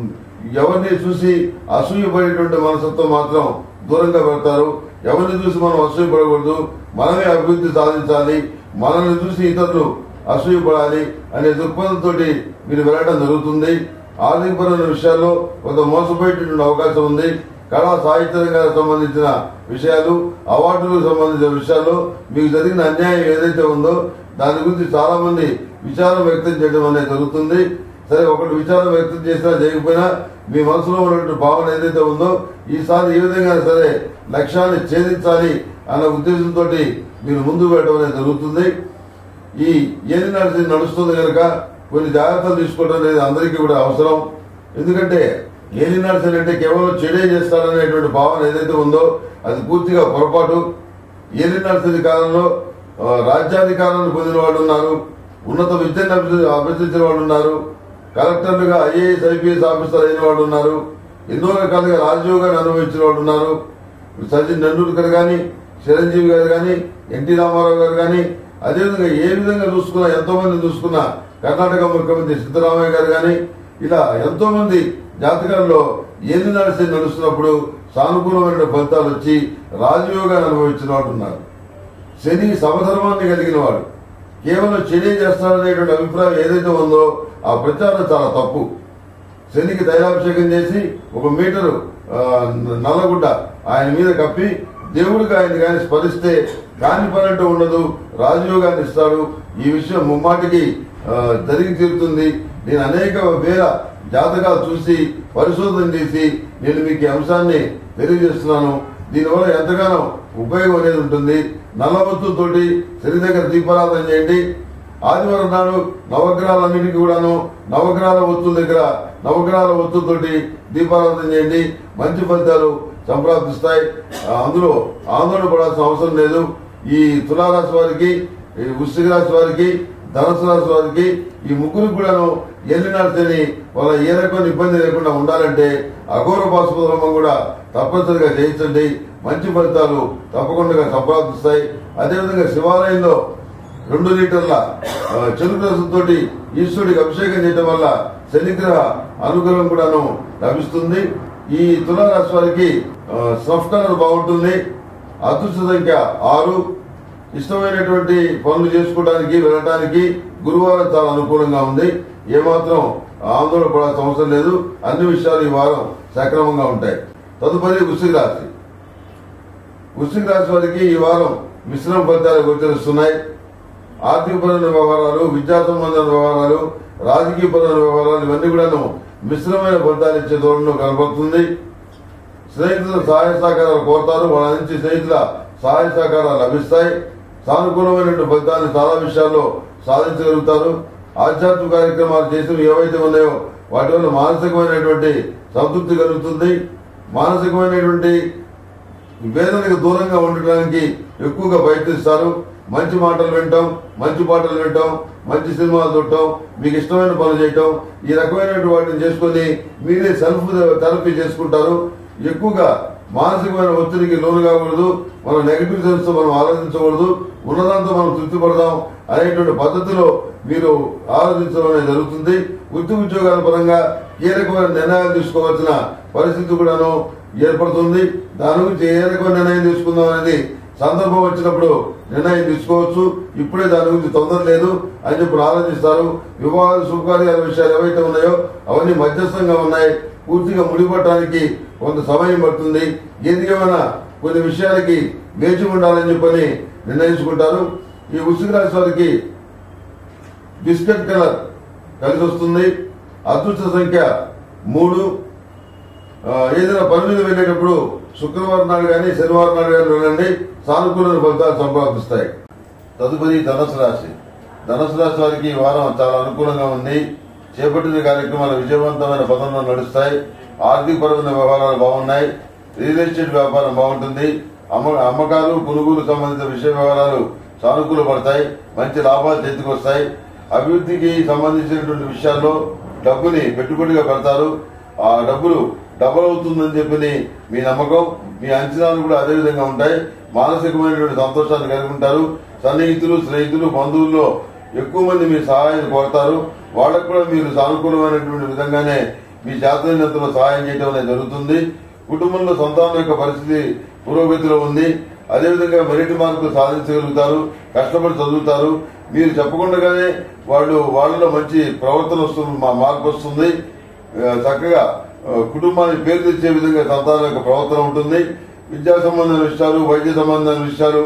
ఎవరిని చూసి అసూయపడేటువంటి మనసత్వం మాత్రం దూరంగా పెడతారు ఎవరిని చూసి మనం అసూయపడకూడదు మనమే అభివృద్ధి సాధించాలి మనల్ని చూసి ఇతరులు అసూయపడాలి అనే దృక్పథంతో మీరు వెళ్ళడం జరుగుతుంది ఆర్థికపరమైన విషయాల్లో కొంత మోసపోయేటటువంటి అవకాశం ఉంది కళా సాహిత్య రంగానికి సంబంధించిన విషయాలు అవార్డులకు సంబంధించిన విషయాల్లో మీకు జరిగిన అన్యాయం ఏదైతే ఉందో దాని గురించి చాలా మంది విచారం వ్యక్తం చేయడం అనేది జరుగుతుంది సరే ఒకటి విచారం వ్యక్తం చేసినా చేయకపోయినా మీ మనసులో ఉన్నటువంటి భావన ఏదైతే ఉందో ఈసారి ఏ విధంగా సరే లక్ష్యాన్ని ఛేదించాలి అన్న ఉద్దేశంతో మీరు ముందుకు వెళ్ళడం అనేది జరుగుతుంది ఈ ఏది నడిచి నడుస్తుంది కనుక కొన్ని జాగ్రత్తలు తీసుకోవడం అనేది అందరికీ కూడా అవసరం ఎందుకంటే ఏది నడిచి అంటే కేవలం చెడే చేస్తాడనేటువంటి భావన ఏదైతే ఉందో అది పూర్తిగా పొరపాటు ఏది నడిచిన కాలంలో ఆ, రాజ్యాధికారాన్ని పొందిన వాళ్ళు ఉన్నారు ఉన్నత విద్యను అభ్యసి- అభ్యసించిన వాళ్ళు ఉన్నారు కలెక్టర్లుగా ఐఏఎస్ ఐపీఎస్ ఆఫీసర్ అయిన వాళ్ళు ఉన్నారు ఎన్నో రకాలుగా రాజయోగాన్ని అనుభవించిన వాళ్ళు ఉన్నారు సచిన్ టెండూల్కర్ గాని చిరంజీవి గారు కానీ ఎన్టీ రామారావు గారు కానీ అదేవిధంగా ఏ విధంగా చూసుకున్నా ఎంతో మంది చూసుకున్నా కర్ణాటక ముఖ్యమంత్రి సిద్ధరామయ్య గారు కానీ ఇలా ఎంతో మంది జాతకాల్లో ఏది నడిచి నడుస్తున్నప్పుడు సానుకూలమైన ఫలితాలు వచ్చి రాజయోగాన్ని అనుభవించిన వాడు ఉన్నారు శని సమధర్మాన్ని కలిగిన వాడు కేవలం చెడే చేస్తాడనేటువంటి అభిప్రాయం ఏదైతే ఉందో ఆ ప్రచారం చాలా తప్పు శనికి తైలాభిషేకం చేసి ఒక మీటరు ఆ, నల్లగుడ్డ ఆయన మీద కప్పి దేవుడికి ఆయన కానీ స్మరిస్తే కాని పని అంటూ ఉండదు రాజయోగాన్ని ఇస్తాడు ఈ విషయం ముమ్మాటికి ఆ, జరిగి తీరుతుంది నేను అనేక వేల జాతకాలు చూసి పరిశోధన చేసి నేను మీకు ఈ అంశాన్ని తెలియజేస్తున్నాను దీనివల్ల ఎంతగానో ఉపయోగం అనేది ఉంటుంది నల్లబొత్తుతోటి శని దగ్గర దీపారాధన చేయండి ఆదివారం నాడు నవగ్రహాలన్నిటికీ కూడాను నవగ్రహాల ఒత్తుల దగ్గర నవగ్రహాల ఒత్తులతోటి దీపారాధన చేయండి మంచి ఫలితాలు సంప్రాప్తిస్తాయి ఆ, అందులో ఆందోళన పడాల్సిన అవసరం లేదు ఈ తులారాశి వారికి ఈ వృశ్చిక రాశి వారికి ధనుసు రాశి వారికి ఈ ముగ్గురికి కూడాను ఎల్లినాడితేని వాళ్ళ ఏ రకమైన ఇబ్బంది లేకుండా ఉండాలంటే అఘోర పాశుపద్రమం కూడా తప్పనిసరిగా చేయించండి మంచి ఫలితాలు తప్పకుండా సంప్రాప్తిస్తాయి అదేవిధంగా శివాలయంలో రెండు లీటర్ల ఆ, చెరుకు రసంతో ఈశ్వరుడికి అభిషేకం చేయడం వల్ల శనిగ్రహ అనుగ్రహం కూడాను లభిస్తుంది ఈ తులారాశి వారికి ఆ, సఫ్ కలర్ బాగుంటుంది అదృష్ట సంఖ్య ఆరు ఇష్టమైనటువంటి పనులు చేసుకోవడానికి వెళ్ళడానికి గురువారం చాలా అనుకూలంగా ఉంది ఏమాత్రం ఆందోళన పడాల్సిన అవసరం లేదు అన్ని విషయాలు ఈ వారం సక్రమంగా ఉంటాయి తదుపరి వృశ్చిక రాశి వృశ్చిక రాశి వారికి ఈ వారం మిశ్రమ ఫలితాలు గోచరిస్తున్నాయి ఆర్థికపరమైన వ్యవహారాలు విద్యా సంబంధమైన వ్యవహారాలు రాజకీయపరమైన వ్యవహారాలు ఇవన్నీ కూడాను మిశ్రమైన ఫలితాలు ఇచ్చే ధోరణిలో కనబడుతుంది స్నేహితుల సహాయ సహకారాలు కోరుతారు వాళ్ళ నుంచి స్నేహితుల సహాయ సహకారాలు లభిస్తాయి సానుకూలమైనటువంటి ఫలితాన్ని చాలా విషయాల్లో సాధించగలుగుతారు ఆధ్యాత్మిక కార్యక్రమాలు చేసినవి ఏవైతే ఉన్నాయో వాటి వల్ల మానసికమైనటువంటి సంతృప్తి కలుగుతుంది మానసికమైనటువంటి వేదనకు దూరంగా ఉండడానికి ఎక్కువగా ప్రయత్నిస్తారు మంచి మాటలు వింటాం మంచి పాటలు వింటాం మంచి సినిమాలు చూడటం మీకు ఇష్టమైన పనులు చేయటం ఈ రకమైనటువంటి వాటిని చేసుకొని మీరే సెల్ఫ్ థెరపీ చేసుకుంటారు ఎక్కువగా మానసికమైన ఒత్తిడికి లోను కాకూడదు మన నెగిటివ్ సెన్స్ తో మనం ఆలోచించకూడదు ఉన్నదాంతో మనం తృప్తి పడదాం అనేటువంటి పద్ధతిలో మీరు ఆలోచించడం అనేది జరుగుతుంది వృత్తి ఉద్యోగాల పరంగా కీలకమైన నిర్ణయాలు తీసుకోవాల్సిన పరిస్థితి కూడాను ఏర్పడుతుంది దాని గురించి ఏ రకమైన నిర్ణయం తీసుకుందాం అనేది సందర్భం వచ్చినప్పుడు నిర్ణయం తీసుకోవచ్చు ఇప్పుడే దాని గురించి తొందర లేదు అని చెప్పి ఆలోచిస్తారు వివాహాలు శుభకార్యాల విషయాలు ఏవైతే ఉన్నాయో అవన్నీ మధ్యస్థంగా ఉన్నాయి పూర్తిగా ముడిపడటానికి కొంత సమయం పడుతుంది ఏదికేమైనా కొన్ని విషయాలకి వేచి ఉండాలని చెప్పని నిర్ణయించుకుంటారు ఈ వృశ్చిక రాశి వారికి బిస్కెట్ కలర్ కలిసి వస్తుంది అదృష్ట సంఖ్య మూడు ఆ, ఏదైనా పని మీద వెళ్ళేటప్పుడు శుక్రవారం నాడు కానీ శనివారం నాడు కానీ వెళ్ళండి సానుకూల ఫలితాలు సంప్రాప్తిస్తాయి తదుపరి ధనుసు రాశి ధనుసు రాశి వారికి ఈ వారం చాలా అనుకూలంగా ఉంది చేపట్టిన కార్యక్రమాలు విజయవంతమైన పదంలో నడుస్తాయి ఆర్థికపరమైన వ్యవహారాలు బాగున్నాయి రియల్ ఎస్టేట్ వ్యాపారం బాగుంటుంది అమ్మ అమ్మకాలు కొనుగోలు సంబంధిత విషయ వ్యవహారాలు సానుకూల పడతాయి మంచి లాభాలు చేతికొస్తాయి అభివృద్ధికి సంబంధించినటువంటి విషయాల్లో డబ్బుని పెట్టుబడిగా పెడతారు ఆ డబ్బులు డబల్ అవుతుందని చెప్పి మీ నమ్మకం మీ అంచనాలు కూడా అదే విధంగా ఉంటాయి మానసికమైనటువంటి సంతోషాన్ని కలిగి ఉంటారు సన్నిహితులు స్నేహితులు బంధువుల్లో ఎక్కువ మంది మీ సహాయాన్ని కోరతారు వాళ్ళకు కూడా మీరు సానుకూలమైనటువంటి విధంగానే మీ జాతీయతలో సహాయం చేయడం అనేది జరుగుతుంది కుటుంబంలో సంతానం యొక్క పరిస్థితి పురోగతిలో ఉంది అదేవిధంగా మెరిట్ మార్కులు సాధించగలుగుతారు కష్టపడి చదువుతారు మీరు చెప్పకుండానే వాళ్ళు వాళ్ళలో మంచి ప్రవర్తన వస్తుంది మా మార్పు వస్తుంది ఆ, చక్కగా ఆ, కుటుంబానికి పేరు తెచ్చే విధంగా సంతానం యొక్క ప్రవర్తన ఉంటుంది విద్యా సంబంధమైన విషయాలు వైద్య సంబంధమైన విషయాలు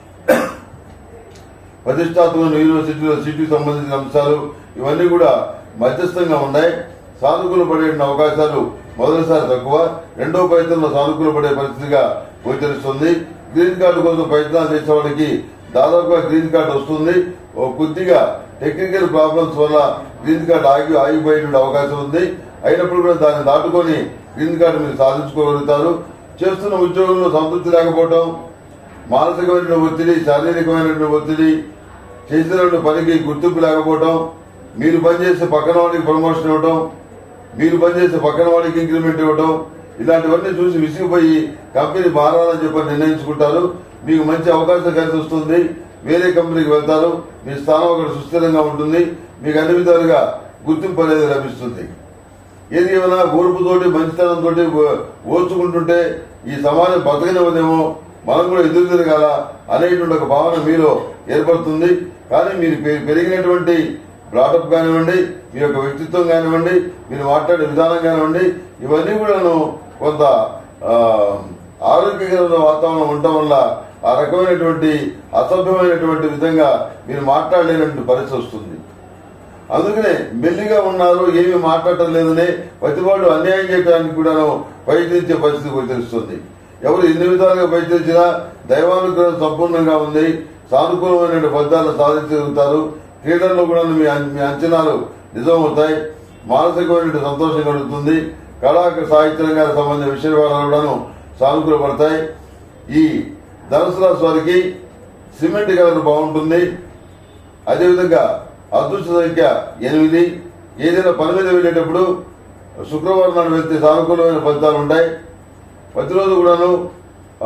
ప్రతిష్టాత్మక యూనివర్సిటీలో సీటుకి సంబంధించిన అంశాలు ఇవన్నీ కూడా మధ్యస్థంగా ఉన్నాయి సానుకూల పడే అవకాశాలు మొదటిసారి తక్కువ రెండో ప్రయత్నంలో సానుకూల పడే పరిస్థితిగా గోచరిస్తుంది గ్రీన్ కార్డు కోసం ప్రయత్నాలు చేసే వాళ్ళకి దాదాపుగా గ్రీన్ కార్డు వస్తుంది ఓ కొద్దిగా టెక్నికల్ ప్రాబ్లమ్స్ వల్ల గ్రీన్ కార్డు ఆగి ఆగిపోయేటువంటి అవకాశం ఉంది అయినప్పుడు కూడా దాన్ని దాటుకొని గ్రీన్ కార్డు మీరు సాధించుకోగలుగుతారు చేస్తున్న ఉద్యోగంలో సంతృప్తి లేకపోవడం మానసికమైనటువంటి ఒత్తిడి శారీరకమైనటువంటి ఒత్తిడి చేసినటువంటి పనికి గుర్తింపు లేకపోవడం మీరు పనిచేసే పక్కన వాడికి ప్రమోషన్ ఇవ్వడం మీరు పనిచేసే పక్కన వాడికి ఇంక్రిమెంట్ ఇవ్వడం ఇలాంటివన్నీ చూసి విసిగిపోయి కంపెనీ మారాలని చెప్పి నిర్ణయించుకుంటారు మీకు మంచి అవకాశం కలిసి వస్తుంది వేరే కంపెనీకి వెళ్తారు మీ స్థానం అక్కడ సుస్థిరంగా ఉంటుంది మీకు అన్ని విధాలుగా గుర్తింపు అనేది లభిస్తుంది ఏది ఏమైనా ఓర్పుతోటి మంచితనంతో ఓర్చుకుంటుంటే ఈ సమాజం బతకనివ్వదేమో మనం కూడా ఎదురు తిరగాల అనేటువంటి ఒక భావన మీలో ఏర్పడుతుంది కానీ మీరు పె- పెరిగినటువంటి బ్రాటప్ కానివ్వండి మీ యొక్క వ్యక్తిత్వం కానివ్వండి మీరు మాట్లాడే విధానం కానివ్వండి ఇవన్నీ కూడాను కొంత ఆ, ఆరోగ్యకరమైన వాతావరణం ఉండటం వల్ల ఆ రకమైనటువంటి అసభ్యమైనటువంటి విధంగా మీరు మాట్లాడలేనటువంటి పరిస్థితి వస్తుంది అందుకనే మెల్లిగా ఉన్నారు ఏమీ మాట్లాడటం లేదని ప్రతివాడు అన్యాయం చేయడానికి కూడాను ప్రయత్నించే పరిస్థితి గోచరిస్తుంది ఎవరు ఎన్ని విధాలుగా ప్రయత్నించినా దైవానుగ్రహం సంపూర్ణంగా ఉంది సానుకూలమైన ఫలితాలు సాధించగలుగుతారు క్రీడల్లో కూడా మీ అం- మీ అంచనాలు నిజమవుతాయి మానసికమైన సంతోషం కలుగుతుంది కళా సాహిత్య రంగానికి సంబంధించిన విషయ వివరాలు కూడాను సానుకూలపడతాయి ఈ ధనుసు రాశి వారికి సిమెంట్ కలర్ బాగుంటుంది అదేవిధంగా అదృష్ట సంఖ్య ఎనిమిది ఏదైనా పని మీద వెళ్ళేటప్పుడు శుక్రవారం నాడు వెళ్తే సానుకూలమైన ఫలితాలు ఉంటాయి ప్రతిరోజు కూడాను ఆ,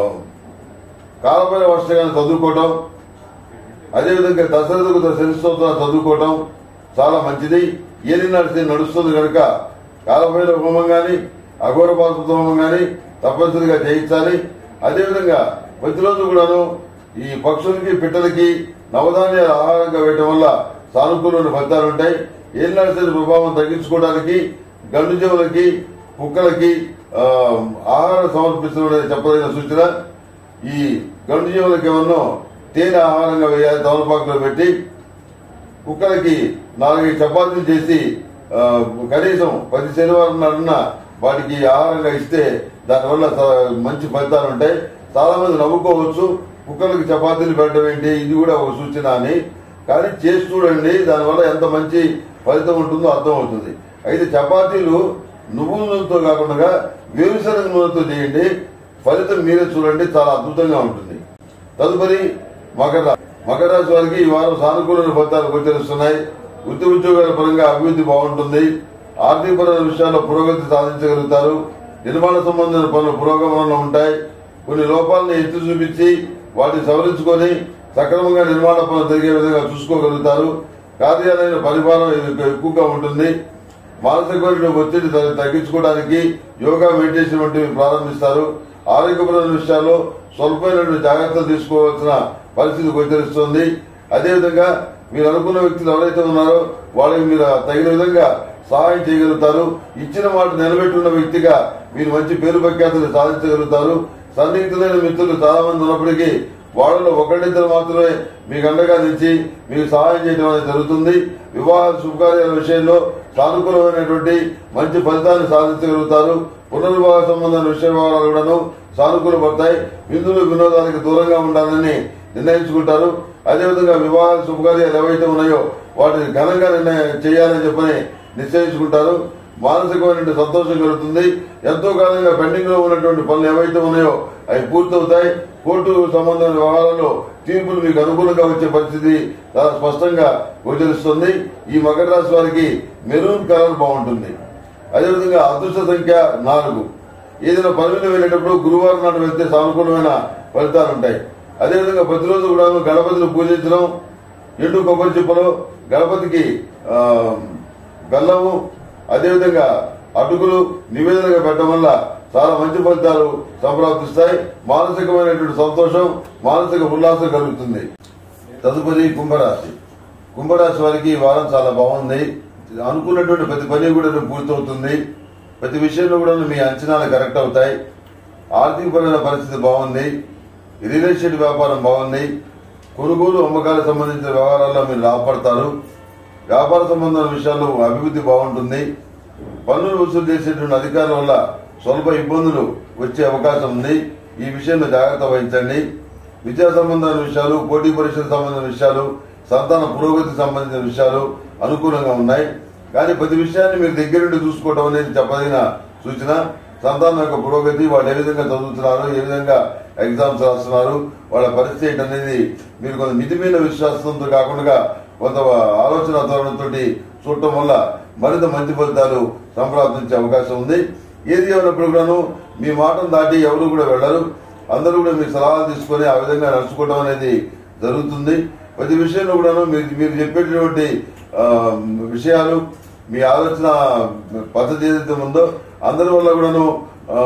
కాలపైన వర్షగాన్ని చదువుకోవటం అదేవిధంగా దశరథకు శనిస్తోత్రాలు చదువుకోవటం చాలా మంచిది ఏలి నడిచి నడుస్తుంది కనుక కాలపైన హోమం గాని అఘోర పాల్పత హోమం గాని తప్పనిసరిగా చేయించాలి అదేవిధంగా ప్రతిరోజు కూడాను ఈ పక్షులకి పిట్టలకి నవధాన్యాల ఆహారంగా వేయటం వల్ల సానుకూలమైన ఫలితాలు ఉంటాయి ఏలి నడిచిన ప్రభావం తగ్గించుకోవడానికి గండు జీవులకి కుక్కలకి ఆ, ఆహారం సమర్పించడం చెప్పదగిన సూచన ఈ గండు జీవులకి ఏమన్నా తేనె ఆహారంగా వేయాలి తమలపాకులో పెట్టి కుక్కలకి నాలుగైదు చపాతీలు చేసి ఆ, కనీసం పది శనివారం నాడున వాటికి ఆహారంగా ఇస్తే దానివల్ల స- మంచి ఫలితాలు ఉంటాయి చాలా మంది నవ్వుకోవచ్చు కుక్కలకి చపాతీలు పెట్టడం ఏంటి ఇది కూడా ఒక సూచన అని కానీ చేసి చూడండి దానివల్ల ఎంత మంచి ఫలితం ఉంటుందో అర్థం అవుతుంది అయితే చపాతీలు నువ్వుల నూనెతో కాకుండా వేరుశనగ నూనెతో చేయండి ఫలితం మీరే చూడండి చాలా అద్భుతంగా ఉంటుంది తదుపరి మకర మకర రాశి వారికి ఈ వారం సానుకూలమైన ఫలితాలు గోచరిస్తున్నాయి వృత్తి ఉద్యోగాల పరంగా అభివృద్ధి బాగుంటుంది ఆర్థికపరమైన విషయాల్లో పురోగతి సాధించగలుగుతారు నిర్మాణ సంబంధించిన పనులు పురోగమనంలో ఉంటాయి కొన్ని లోపాలను ఎత్తి చూపించి వాటిని సవరించుకొని సక్రమంగా నిర్మాణ పనులు జరిగే విధంగా చూసుకోగలుగుతారు కార్యాలయ పరిపాలన ఇది ఎక్కువగా ఉంటుంది మానసికమైన ఒత్తిడి త- తగ్గించుకోవడానికి యోగా మెడిటేషన్ వంటివి ప్రారంభిస్తారు ఆరోగ్యపరమైన విషయాల్లో స్వల్పమైనటువంటి జాగ్రత్తలు తీసుకోవాల్సిన పరిస్థితి గోచరిస్తుంది అదేవిధంగా మీరు అనుకున్న వ్యక్తులు ఎవరైతే ఉన్నారో వాళ్ళకి మీరు తగిన విధంగా సహాయం చేయగలుగుతారు ఇచ్చిన మాట నిలబెట్టుకున్న వ్యక్తిగా మీరు మంచి పేరు ప్రఖ్యాతులు సాధించగలుగుతారు సన్నిహితులైన మిత్రులు చాలా మంది ఉన్నప్పటికీ వాళ్ళలో ఒకళ్ళిద్దరు మాత్రమే మీకు అండగా నిలిచి మీకు సహాయం చేయడం అనేది జరుగుతుంది వివాహ శుభకార్యాల విషయంలో సానుకూలమైనటువంటి మంచి ఫలితాన్ని సాధించగలుగుతారు పునర్వివాహ సంబంధమైన విషయ వివరాలు కూడాను సానుకూలపడతాయి విందులు వినోదానికి దూరంగా ఉండాలని నిర్ణయించుకుంటారు అదేవిధంగా వివాహ శుభకార్యాలు ఏవైతే ఉన్నాయో వాటిని ఘనంగా నిర్ణయం చేయాలని చెప్పని నిశ్చయించుకుంటారు మానసికమైన సంతోషం కలుగుతుంది ఎంతో కాలంగా పెండింగ్ లో ఉన్నటువంటి పనులు ఏవైతే ఉన్నాయో అవి పూర్తవుతాయి కోర్టు సంబంధమైన వ్యవహారాల్లో తీర్పులు మీకు అనుకూలంగా వచ్చే పరిస్థితి చాలా స్పష్టంగా గోచరిస్తుంది ఈ మకర రాశి వారికి మెరూన్ కలర్ బాగుంటుంది అదేవిధంగా అదృష్ట సంఖ్య నాలుగు ఏదైనా పని మీద వెళ్ళేటప్పుడు గురువారం నాడు వెళ్తే సానుకూలమైన ఫలితాలు ఉంటాయి అదేవిధంగా ప్రతిరోజు కూడా గణపతిని పూజించడం ఎండు కొబ్బరి చిప్పలు గణపతికి ఆ, బెల్లము అదేవిధంగా అటుకులు నివేదనగా పెట్టడం వల్ల చాలా మంచి ఫలితాలు సంప్రాప్తిస్తాయి మానసికమైనటువంటి సంతోషం మానసిక ఉల్లాసం కలుగుతుంది తదుపరి కుంభరాశి కుంభరాశి వారికి ఈ వారం చాలా బాగుంది అనుకున్నటువంటి ప్రతి పని కూడా పూర్తవుతుంది ప్రతి విషయంలో కూడా మీ అంచనాలు కరెక్ట్ అవుతాయి ఆర్థికపరమైన పరిస్థితి బాగుంది రియల్ ఎస్టేట్ వ్యాపారం బాగుంది కొనుగోలు అమ్మకాలకు సంబంధించిన వ్యవహారాల్లో మీరు లాభపడతారు వ్యాపార సంబంధమైన విషయాల్లో అభివృద్ధి బాగుంటుంది పన్నులు వసూలు చేసేటువంటి అధికారుల వల్ల స్వల్ప ఇబ్బందులు వచ్చే అవకాశం ఉంది ఈ విషయంలో జాగ్రత్త వహించండి విద్యా సంబంధమైన విషయాలు పోటీ పరీక్షలకు సంబంధించిన విషయాలు సంతాన పురోగతికి సంబంధించిన విషయాలు అనుకూలంగా ఉన్నాయి కానీ ప్రతి విషయాన్ని మీరు దగ్గరుండి చూసుకోవడం అనేది చెప్పదగిన సూచన సంతానం యొక్క పురోగతి వాళ్ళు ఏ విధంగా చదువుతున్నారు ఏ విధంగా ఎగ్జామ్స్ రాస్తున్నారు వాళ్ళ పరిస్థితి ఏంటి అనేది మీరు కొంత మితిమీన విశ్వాసంతో కాకుండా కొంత ఆలోచన ధోరణితో చూడటం వల్ల మరింత మంచి ఫలితాలు సంప్రాప్తించే అవకాశం ఉంది ఏది ఏమైనప్పుడు కూడాను మీ మాటను దాటి ఎవరు కూడా వెళ్ళరు అందరూ కూడా మీ సలహాలు తీసుకొని ఆ విధంగా నడుచుకోవడం అనేది జరుగుతుంది ప్రతి విషయంలో కూడాను మీరు మీరు చెప్పేటటువంటి ఆ, విషయాలు మీ ఆలోచన పద్ధతి ఏదైతే ఉందో అందరి వల్ల కూడాను ఆ,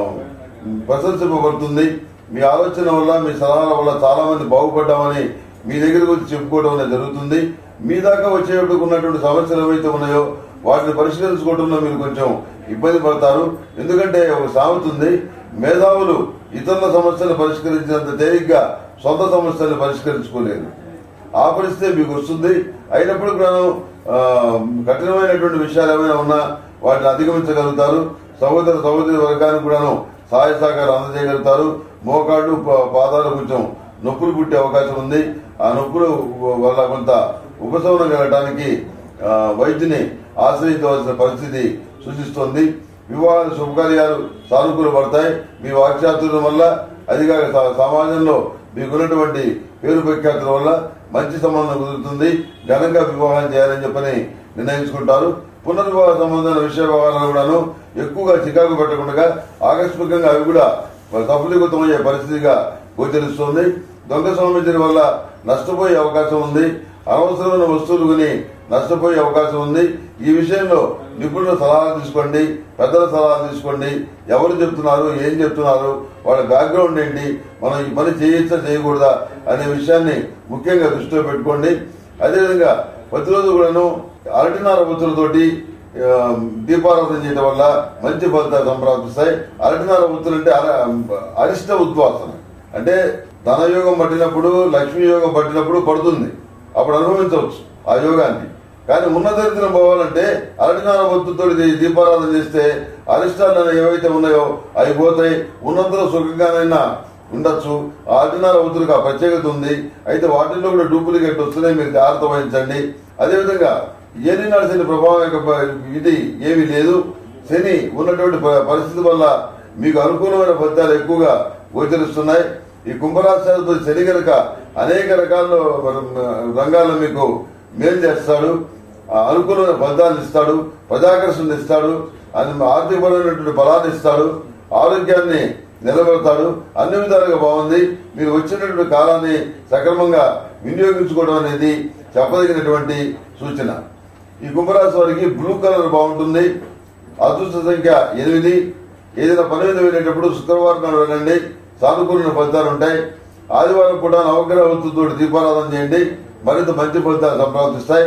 ప్రశంసింపబడుతుంది మీ ఆలోచన వల్ల మీ సలహాల వల్ల చాలా మంది బాగుపడ్డామని మీ దగ్గరకు వచ్చి చెప్పుకోవడం అనేది జరుగుతుంది మీ దాకా వచ్చేటప్పుడు ఉన్నటువంటి సమస్యలు ఏవైతే ఉన్నాయో వాటిని పరిష్కరించుకోవడంలో మీరు కొంచెం ఇబ్బంది పడతారు ఎందుకంటే ఒక సామెత ఉంది మేధావులు ఇతరుల సమస్యలు పరిష్కరించినంత తేలిగ్గా సొంత సమస్యలను పరిష్కరించుకోలేరు ఆ పరిస్థితి మీకు వస్తుంది అయినప్పుడు కూడాను ఆ, కఠినమైనటువంటి విషయాలు ఏమైనా ఉన్నా వాటిని అధిగమించగలుగుతారు సహోదర సహోదరి వర్గానికి కూడాను సహాయ సహకారం అందజేయగలుగుతారు మోకాళ్ళు పా- పాదాలు కొంచెం నొప్పులు పుట్టే అవకాశం ఉంది ఆ నొప్పులు వల్ల కొంత ఉపశమనం కలగడానికి ఆ, వైద్యుని ఆశ్రయించవలసిన పరిస్థితి సూచిస్తోంది వివాహాల శుభకార్యాలు సానుకూల పడతాయి మీ వాక్చాతుర్యం వల్ల అదిగాక స- సమాజంలో మీకున్నటువంటి పేరు ప్రఖ్యాతుల వల్ల మంచి సంబంధం కుదురుతుంది ఘనంగా వివాహం చేయాలని చెప్పని నిర్ణయించుకుంటారు పునర్వివాహ సంబంధమైన విషయ వ్యవహారాలు కూడాను ఎక్కువగా చికాకు పెట్టకుండా ఆకస్మికంగా అవి కూడా సఫలీకృతమయ్యే పరిస్థితిగా గోచరిస్తుంది దొంగ స్వామించిన వల్ల నష్టపోయే అవకాశం ఉంది అనవసరమైన వస్తువులు కొని నష్టపోయే అవకాశం ఉంది ఈ విషయంలో నిపుణుల సలహాలు తీసుకోండి పెద్దల సలహాలు తీసుకోండి ఎవరు చెప్తున్నారు ఏం చెప్తున్నారు వాళ్ళ బ్యాక్గ్రౌండ్ ఏంటి మనం ఈ పని చేయొచ్చా చేయకూడదా అనే విషయాన్ని ముఖ్యంగా దృష్టిలో పెట్టుకోండి అదేవిధంగా ప్రతిరోజు కూడాను అరటినార ఒత్తులతోటి ఆ, దీపారాధన చేయడం వల్ల మంచి ఫలితాలు సంప్రాప్తిస్తాయి అరటినార ఒత్తులు అంటే అర- అరిష్ట ఉద్వాసన అంటే ధనయోగం పట్టినప్పుడు లక్ష్మీ యోగం పట్టినప్పుడు పడుతుంది అప్పుడు అనుభవించవచ్చు ఆ యోగాన్ని కానీ ఉన్నతరిత్రం పోవాలంటే అరటినార ఒత్తుతో దీపారాధన చేస్తే అరిష్టాలు అనేవి ఏవైతే ఉన్నాయో అవి పోతాయి ఉన్నంతలో సుఖంగానైనా ఉండొచ్చు ఆ అర్జునాల ఒత్తులకు ఆ ప్రత్యేకత ఉంది అయితే వాటిల్లో కూడా డూప్లికేట్ వస్తున్నాయి మీరు జాగ్రత్త వహించండి అదేవిధంగా ఏని నడిచిన ప్రభావం యొక్క ప- ఇది ఏమీ లేదు శని ఉన్నటువంటి ప- పరిస్థితి వల్ల మీకు అనుకూలమైన ఫలితాలు ఎక్కువగా గోచరిస్తున్నాయి ఈ కుంభరాశితో శని కనుక అనేక రకాల రంగాల్లో మీకు మేలు చేస్తాడు ఆ అనుకూలమైన ఫలితాలను ఇస్తాడు ప్రజాకర్షణ ఇస్తాడు అని ఆర్థికపరమైనటువంటి బలాన్ని ఇస్తాడు ఆరోగ్యాన్ని నిలబెడతాడు అన్ని విధాలుగా బాగుంది మీరు వచ్చినటువంటి కాలాన్ని సక్రమంగా వినియోగించుకోవడం అనేది చెప్పదగినటువంటి సూచన ఈ కుంభరాశి వారికి బ్లూ కలర్ బాగుంటుంది అదృష్ట సంఖ్య ఎనిమిది ఏదైనా పని మీద వెళ్ళేటప్పుడు శుక్రవారం నాడు వెళ్ళండి సానుకూలమైన ఫలితాలు ఉంటాయి ఆదివారం కూడా నవగ్రహ వస్తుతో దీపారాధన చేయండి మరింత మంచి ఫలితాలు సంప్రాప్తిస్తాయి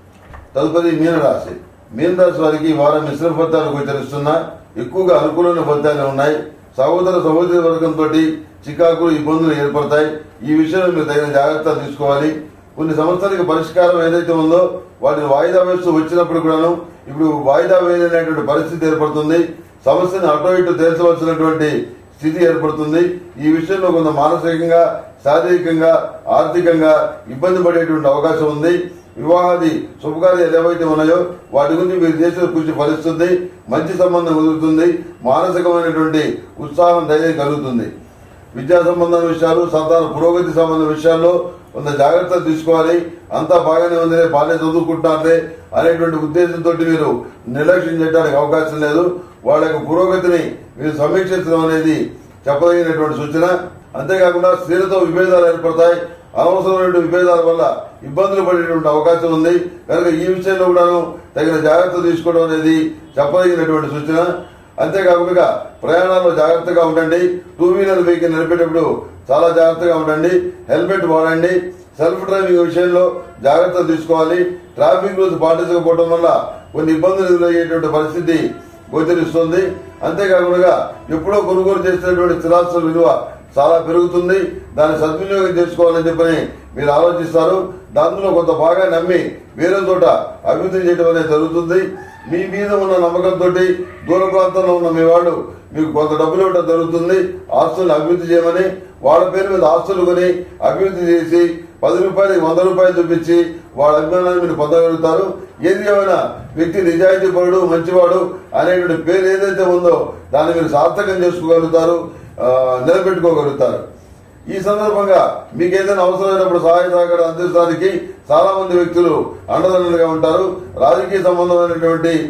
తదుపరి మీనరాశి మీనరాశి వారికి ఈ వారం మిశ్రమ ఫలితాలు గోచరిస్తున్నా ఎక్కువగా అనుకూలమైన ఫలితాలు ఉన్నాయి సహోదర సహోదరి వర్గంతో చికాకులు ఇబ్బందులు ఏర్పడతాయి ఈ విషయంలో మీరు తగిన జాగ్రత్తలు తీసుకోవాలి కొన్ని సమస్యలకు పరిష్కారం ఏదైతే ఉందో వాటిని వాయిదా వేస్తూ వచ్చినప్పుడు కూడాను ఇప్పుడు వాయిదా వేయలేనటువంటి పరిస్థితి ఏర్పడుతుంది సమస్యను అటో ఇటు తేల్చవలసినటువంటి స్థితి ఏర్పడుతుంది ఈ విషయంలో కొంత మానసికంగా శారీరకంగా ఆర్థికంగా ఇబ్బంది పడేటువంటి అవకాశం ఉంది వివాహాది శుభకార్యాలు ఏవైతే ఉన్నాయో వాటి గురించి మీరు చేసిన కృషి ఫలిస్తుంది మంచి సంబంధం కుదురుతుంది మానసికమైనటువంటి ఉత్సాహం ధైర్యం కలుగుతుంది విద్యా సంబంధం విషయాలు సంతాన పురోగతి సంబంధం విషయాల్లో కొంత జాగ్రత్తలు తీసుకోవాలి అంతా బాగానే ఉందిలే బాగానే చదువుకుంటారులే అనేటువంటి ఉద్దేశంతో మీరు నిర్లక్ష్యం చేయడానికి అవకాశం లేదు వాళ్ళ యొక్క పురోగతిని మీరు సమీక్షించడం అనేది చెప్పదగినటువంటి సూచన అంతేకాకుండా స్త్రీలతో విభేదాలు ఏర్పడతాయి అనవసరమైన విభేదాల వల్ల ఇబ్బందులు పడేటువంటి అవకాశం ఉంది కనుక ఈ విషయంలో కూడాను తగిన జాగ్రత్తలు తీసుకోవడం అనేది చెప్పదగినటువంటి సూచన అంతేకాకుండా ప్రయాణాల్లో జాగ్రత్తగా ఉండండి టూ వీలర్ వెహికల్ నడిపేటప్పుడు చాలా జాగ్రత్తగా ఉండండి హెల్మెట్ వాడండి సెల్ఫ్ డ్రైవింగ్ విషయంలో జాగ్రత్తలు తీసుకోవాలి ట్రాఫిక్ రూల్స్ పాటించకపోవడం వల్ల కొన్ని ఇబ్బందులు ఎదురయ్యేటువంటి పరిస్థితి గోచరిస్తుంది అంతేకాకుండా ఎప్పుడో కొనుగోలు చేసినటువంటి స్థిరాస్తుల విలువ చాలా పెరుగుతుంది దాన్ని సద్వినియోగం చేసుకోవాలని చెప్పని మీరు ఆలోచిస్తారు దాంట్లో కొంత బాగా నమ్మి వేరే చోట అభివృద్ధి చేయడం అనేది జరుగుతుంది మీ మీద ఉన్న నమ్మకంతో దూర ప్రాంతంలో ఉన్న మీ వాళ్ళు మీకు కొంత డబ్బులు ఇవ్వడం జరుగుతుంది ఆస్తులను అభివృద్ధి చేయమని వాళ్ళ పేరు మీద ఆస్తులు కొని అభివృద్ధి చేసి పది రూపాయలకి వంద రూపాయలు చూపించి వాళ్ళ అభిమానాన్ని మీరు పొందగలుగుతారు ఏది ఏమైనా వ్యక్తి నిజాయితీ పరుడు మంచివాడు అనేటువంటి పేరు ఏదైతే ఉందో దాన్ని మీరు సార్థకం చేసుకోగలుగుతారు ఆ, నిలబెట్టుకోగలుగుతారు ఈ సందర్భంగా మీకు ఏదైనా అవసరమైనప్పుడు సహాయ సహకారం అందించడానికి చాలా మంది వ్యక్తులు అండదండలుగా ఉంటారు రాజకీయ సంబంధమైనటువంటి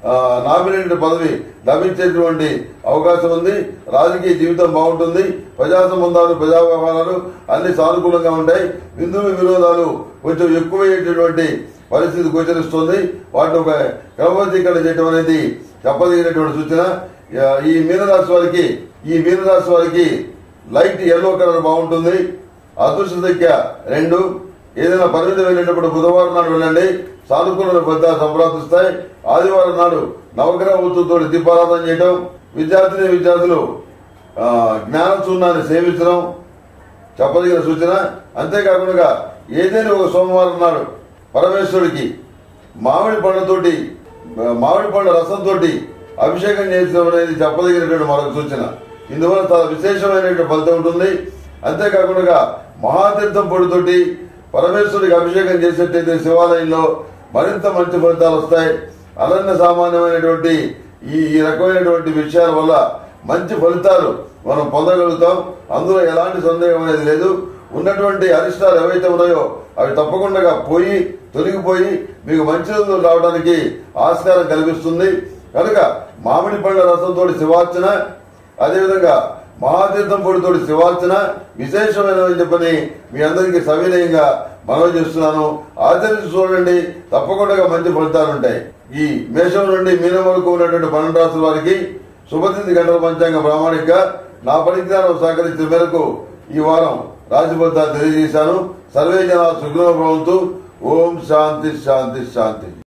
ఆ, నామినేటెడ్ పదవి లభించేటువంటి అవకాశం ఉంది రాజకీయ జీవితం బాగుంటుంది ప్రజా సంబంధాలు ప్రజా వ్యవహారాలు అన్ని సానుకూలంగా ఉంటాయి విందులు వినోదాలు కొంచెం ఎక్కువయ్యేటటువంటి పరిస్థితి గోచరిస్తుంది వాటిని ఒక క్రమబద్ధీకరణ చేయడం అనేది చెప్పదగినటువంటి సూచన ఆ, ఈ మీనరాశి వారికి ఈ మీనరాశి వారికి లైట్ ఎల్లో కలర్ బాగుంటుంది అదృష్ట సంఖ్య రెండు ఏదైనా పరిమితి వెళ్ళేటప్పుడు బుధవారం నాడు వెళ్ళండి సానుకూల ఫలితాలు సంప్రాప్తిస్తాయి ఆదివారం నాడు నవగ్రహ వృత్తుతో దీపారాధన చేయడం విద్యార్థిని విద్యార్థులు ఆ, జ్ఞాన చూర్ణాన్ని సేవించడం చెప్పదగిన సూచన అంతేకాకుండా ఏదైనా ఒక సోమవారం నాడు పరమేశ్వరుడికి మామిడి పండ్లతోటి ఆ, మామిడి పండ్ల రసంతోటి అభిషేకం చేసడం అనేది చెప్పదగినటువంటి మరొక సూచన ఇందువల్ల చాలా విశేషమైనటువంటి ఫలితం ఉంటుంది అంతేకాకుండా మహాతీర్థం పొడితోటి పరమేశ్వరుడికి అభిషేకం చేసేటైతే శివాలయంలో మరింత మంచి ఫలితాలు వస్తాయి అనన్య సామాన్యమైనటువంటి ఈ ఈ రకమైనటువంటి విషయాల వల్ల మంచి ఫలితాలు మనం పొందగలుగుతాం అందులో ఎలాంటి సందేహం అనేది లేదు ఉన్నటువంటి అరిష్టాలు ఏవైతే ఉన్నాయో అవి తప్పకుండా పోయి తొలగిపోయి మీకు మంచి రోజులు రావడానికి ఆస్కారం కల్పిస్తుంది కనుక మామిడి పండ్ల రసంతో శివార్చన అదేవిధంగా మహాతీర్థం పొడితోటి శివార్చన విశేషమైనదని చెప్పని మీ అందరికీ సవినయంగా మనవి చేస్తున్నాను ఆచరించి చూడండి తప్పకుండా మంచి ఫలితాలు ఉంటాయి ఈ మేషం నుండి మీనం వరకు ఉన్నటువంటి పన్నెండు రాసుల వారికి శుభతిథి గంటల పంచాంగ ప్రామాణిక నా పరిజ్ఞానం సహకరించిన మేరకు ఈ వారం రాశి ఫలితాలు తెలియజేశాను సర్వే జన సుగ్రహ భవంతు ఓం శాంతి శాంతి శాంతి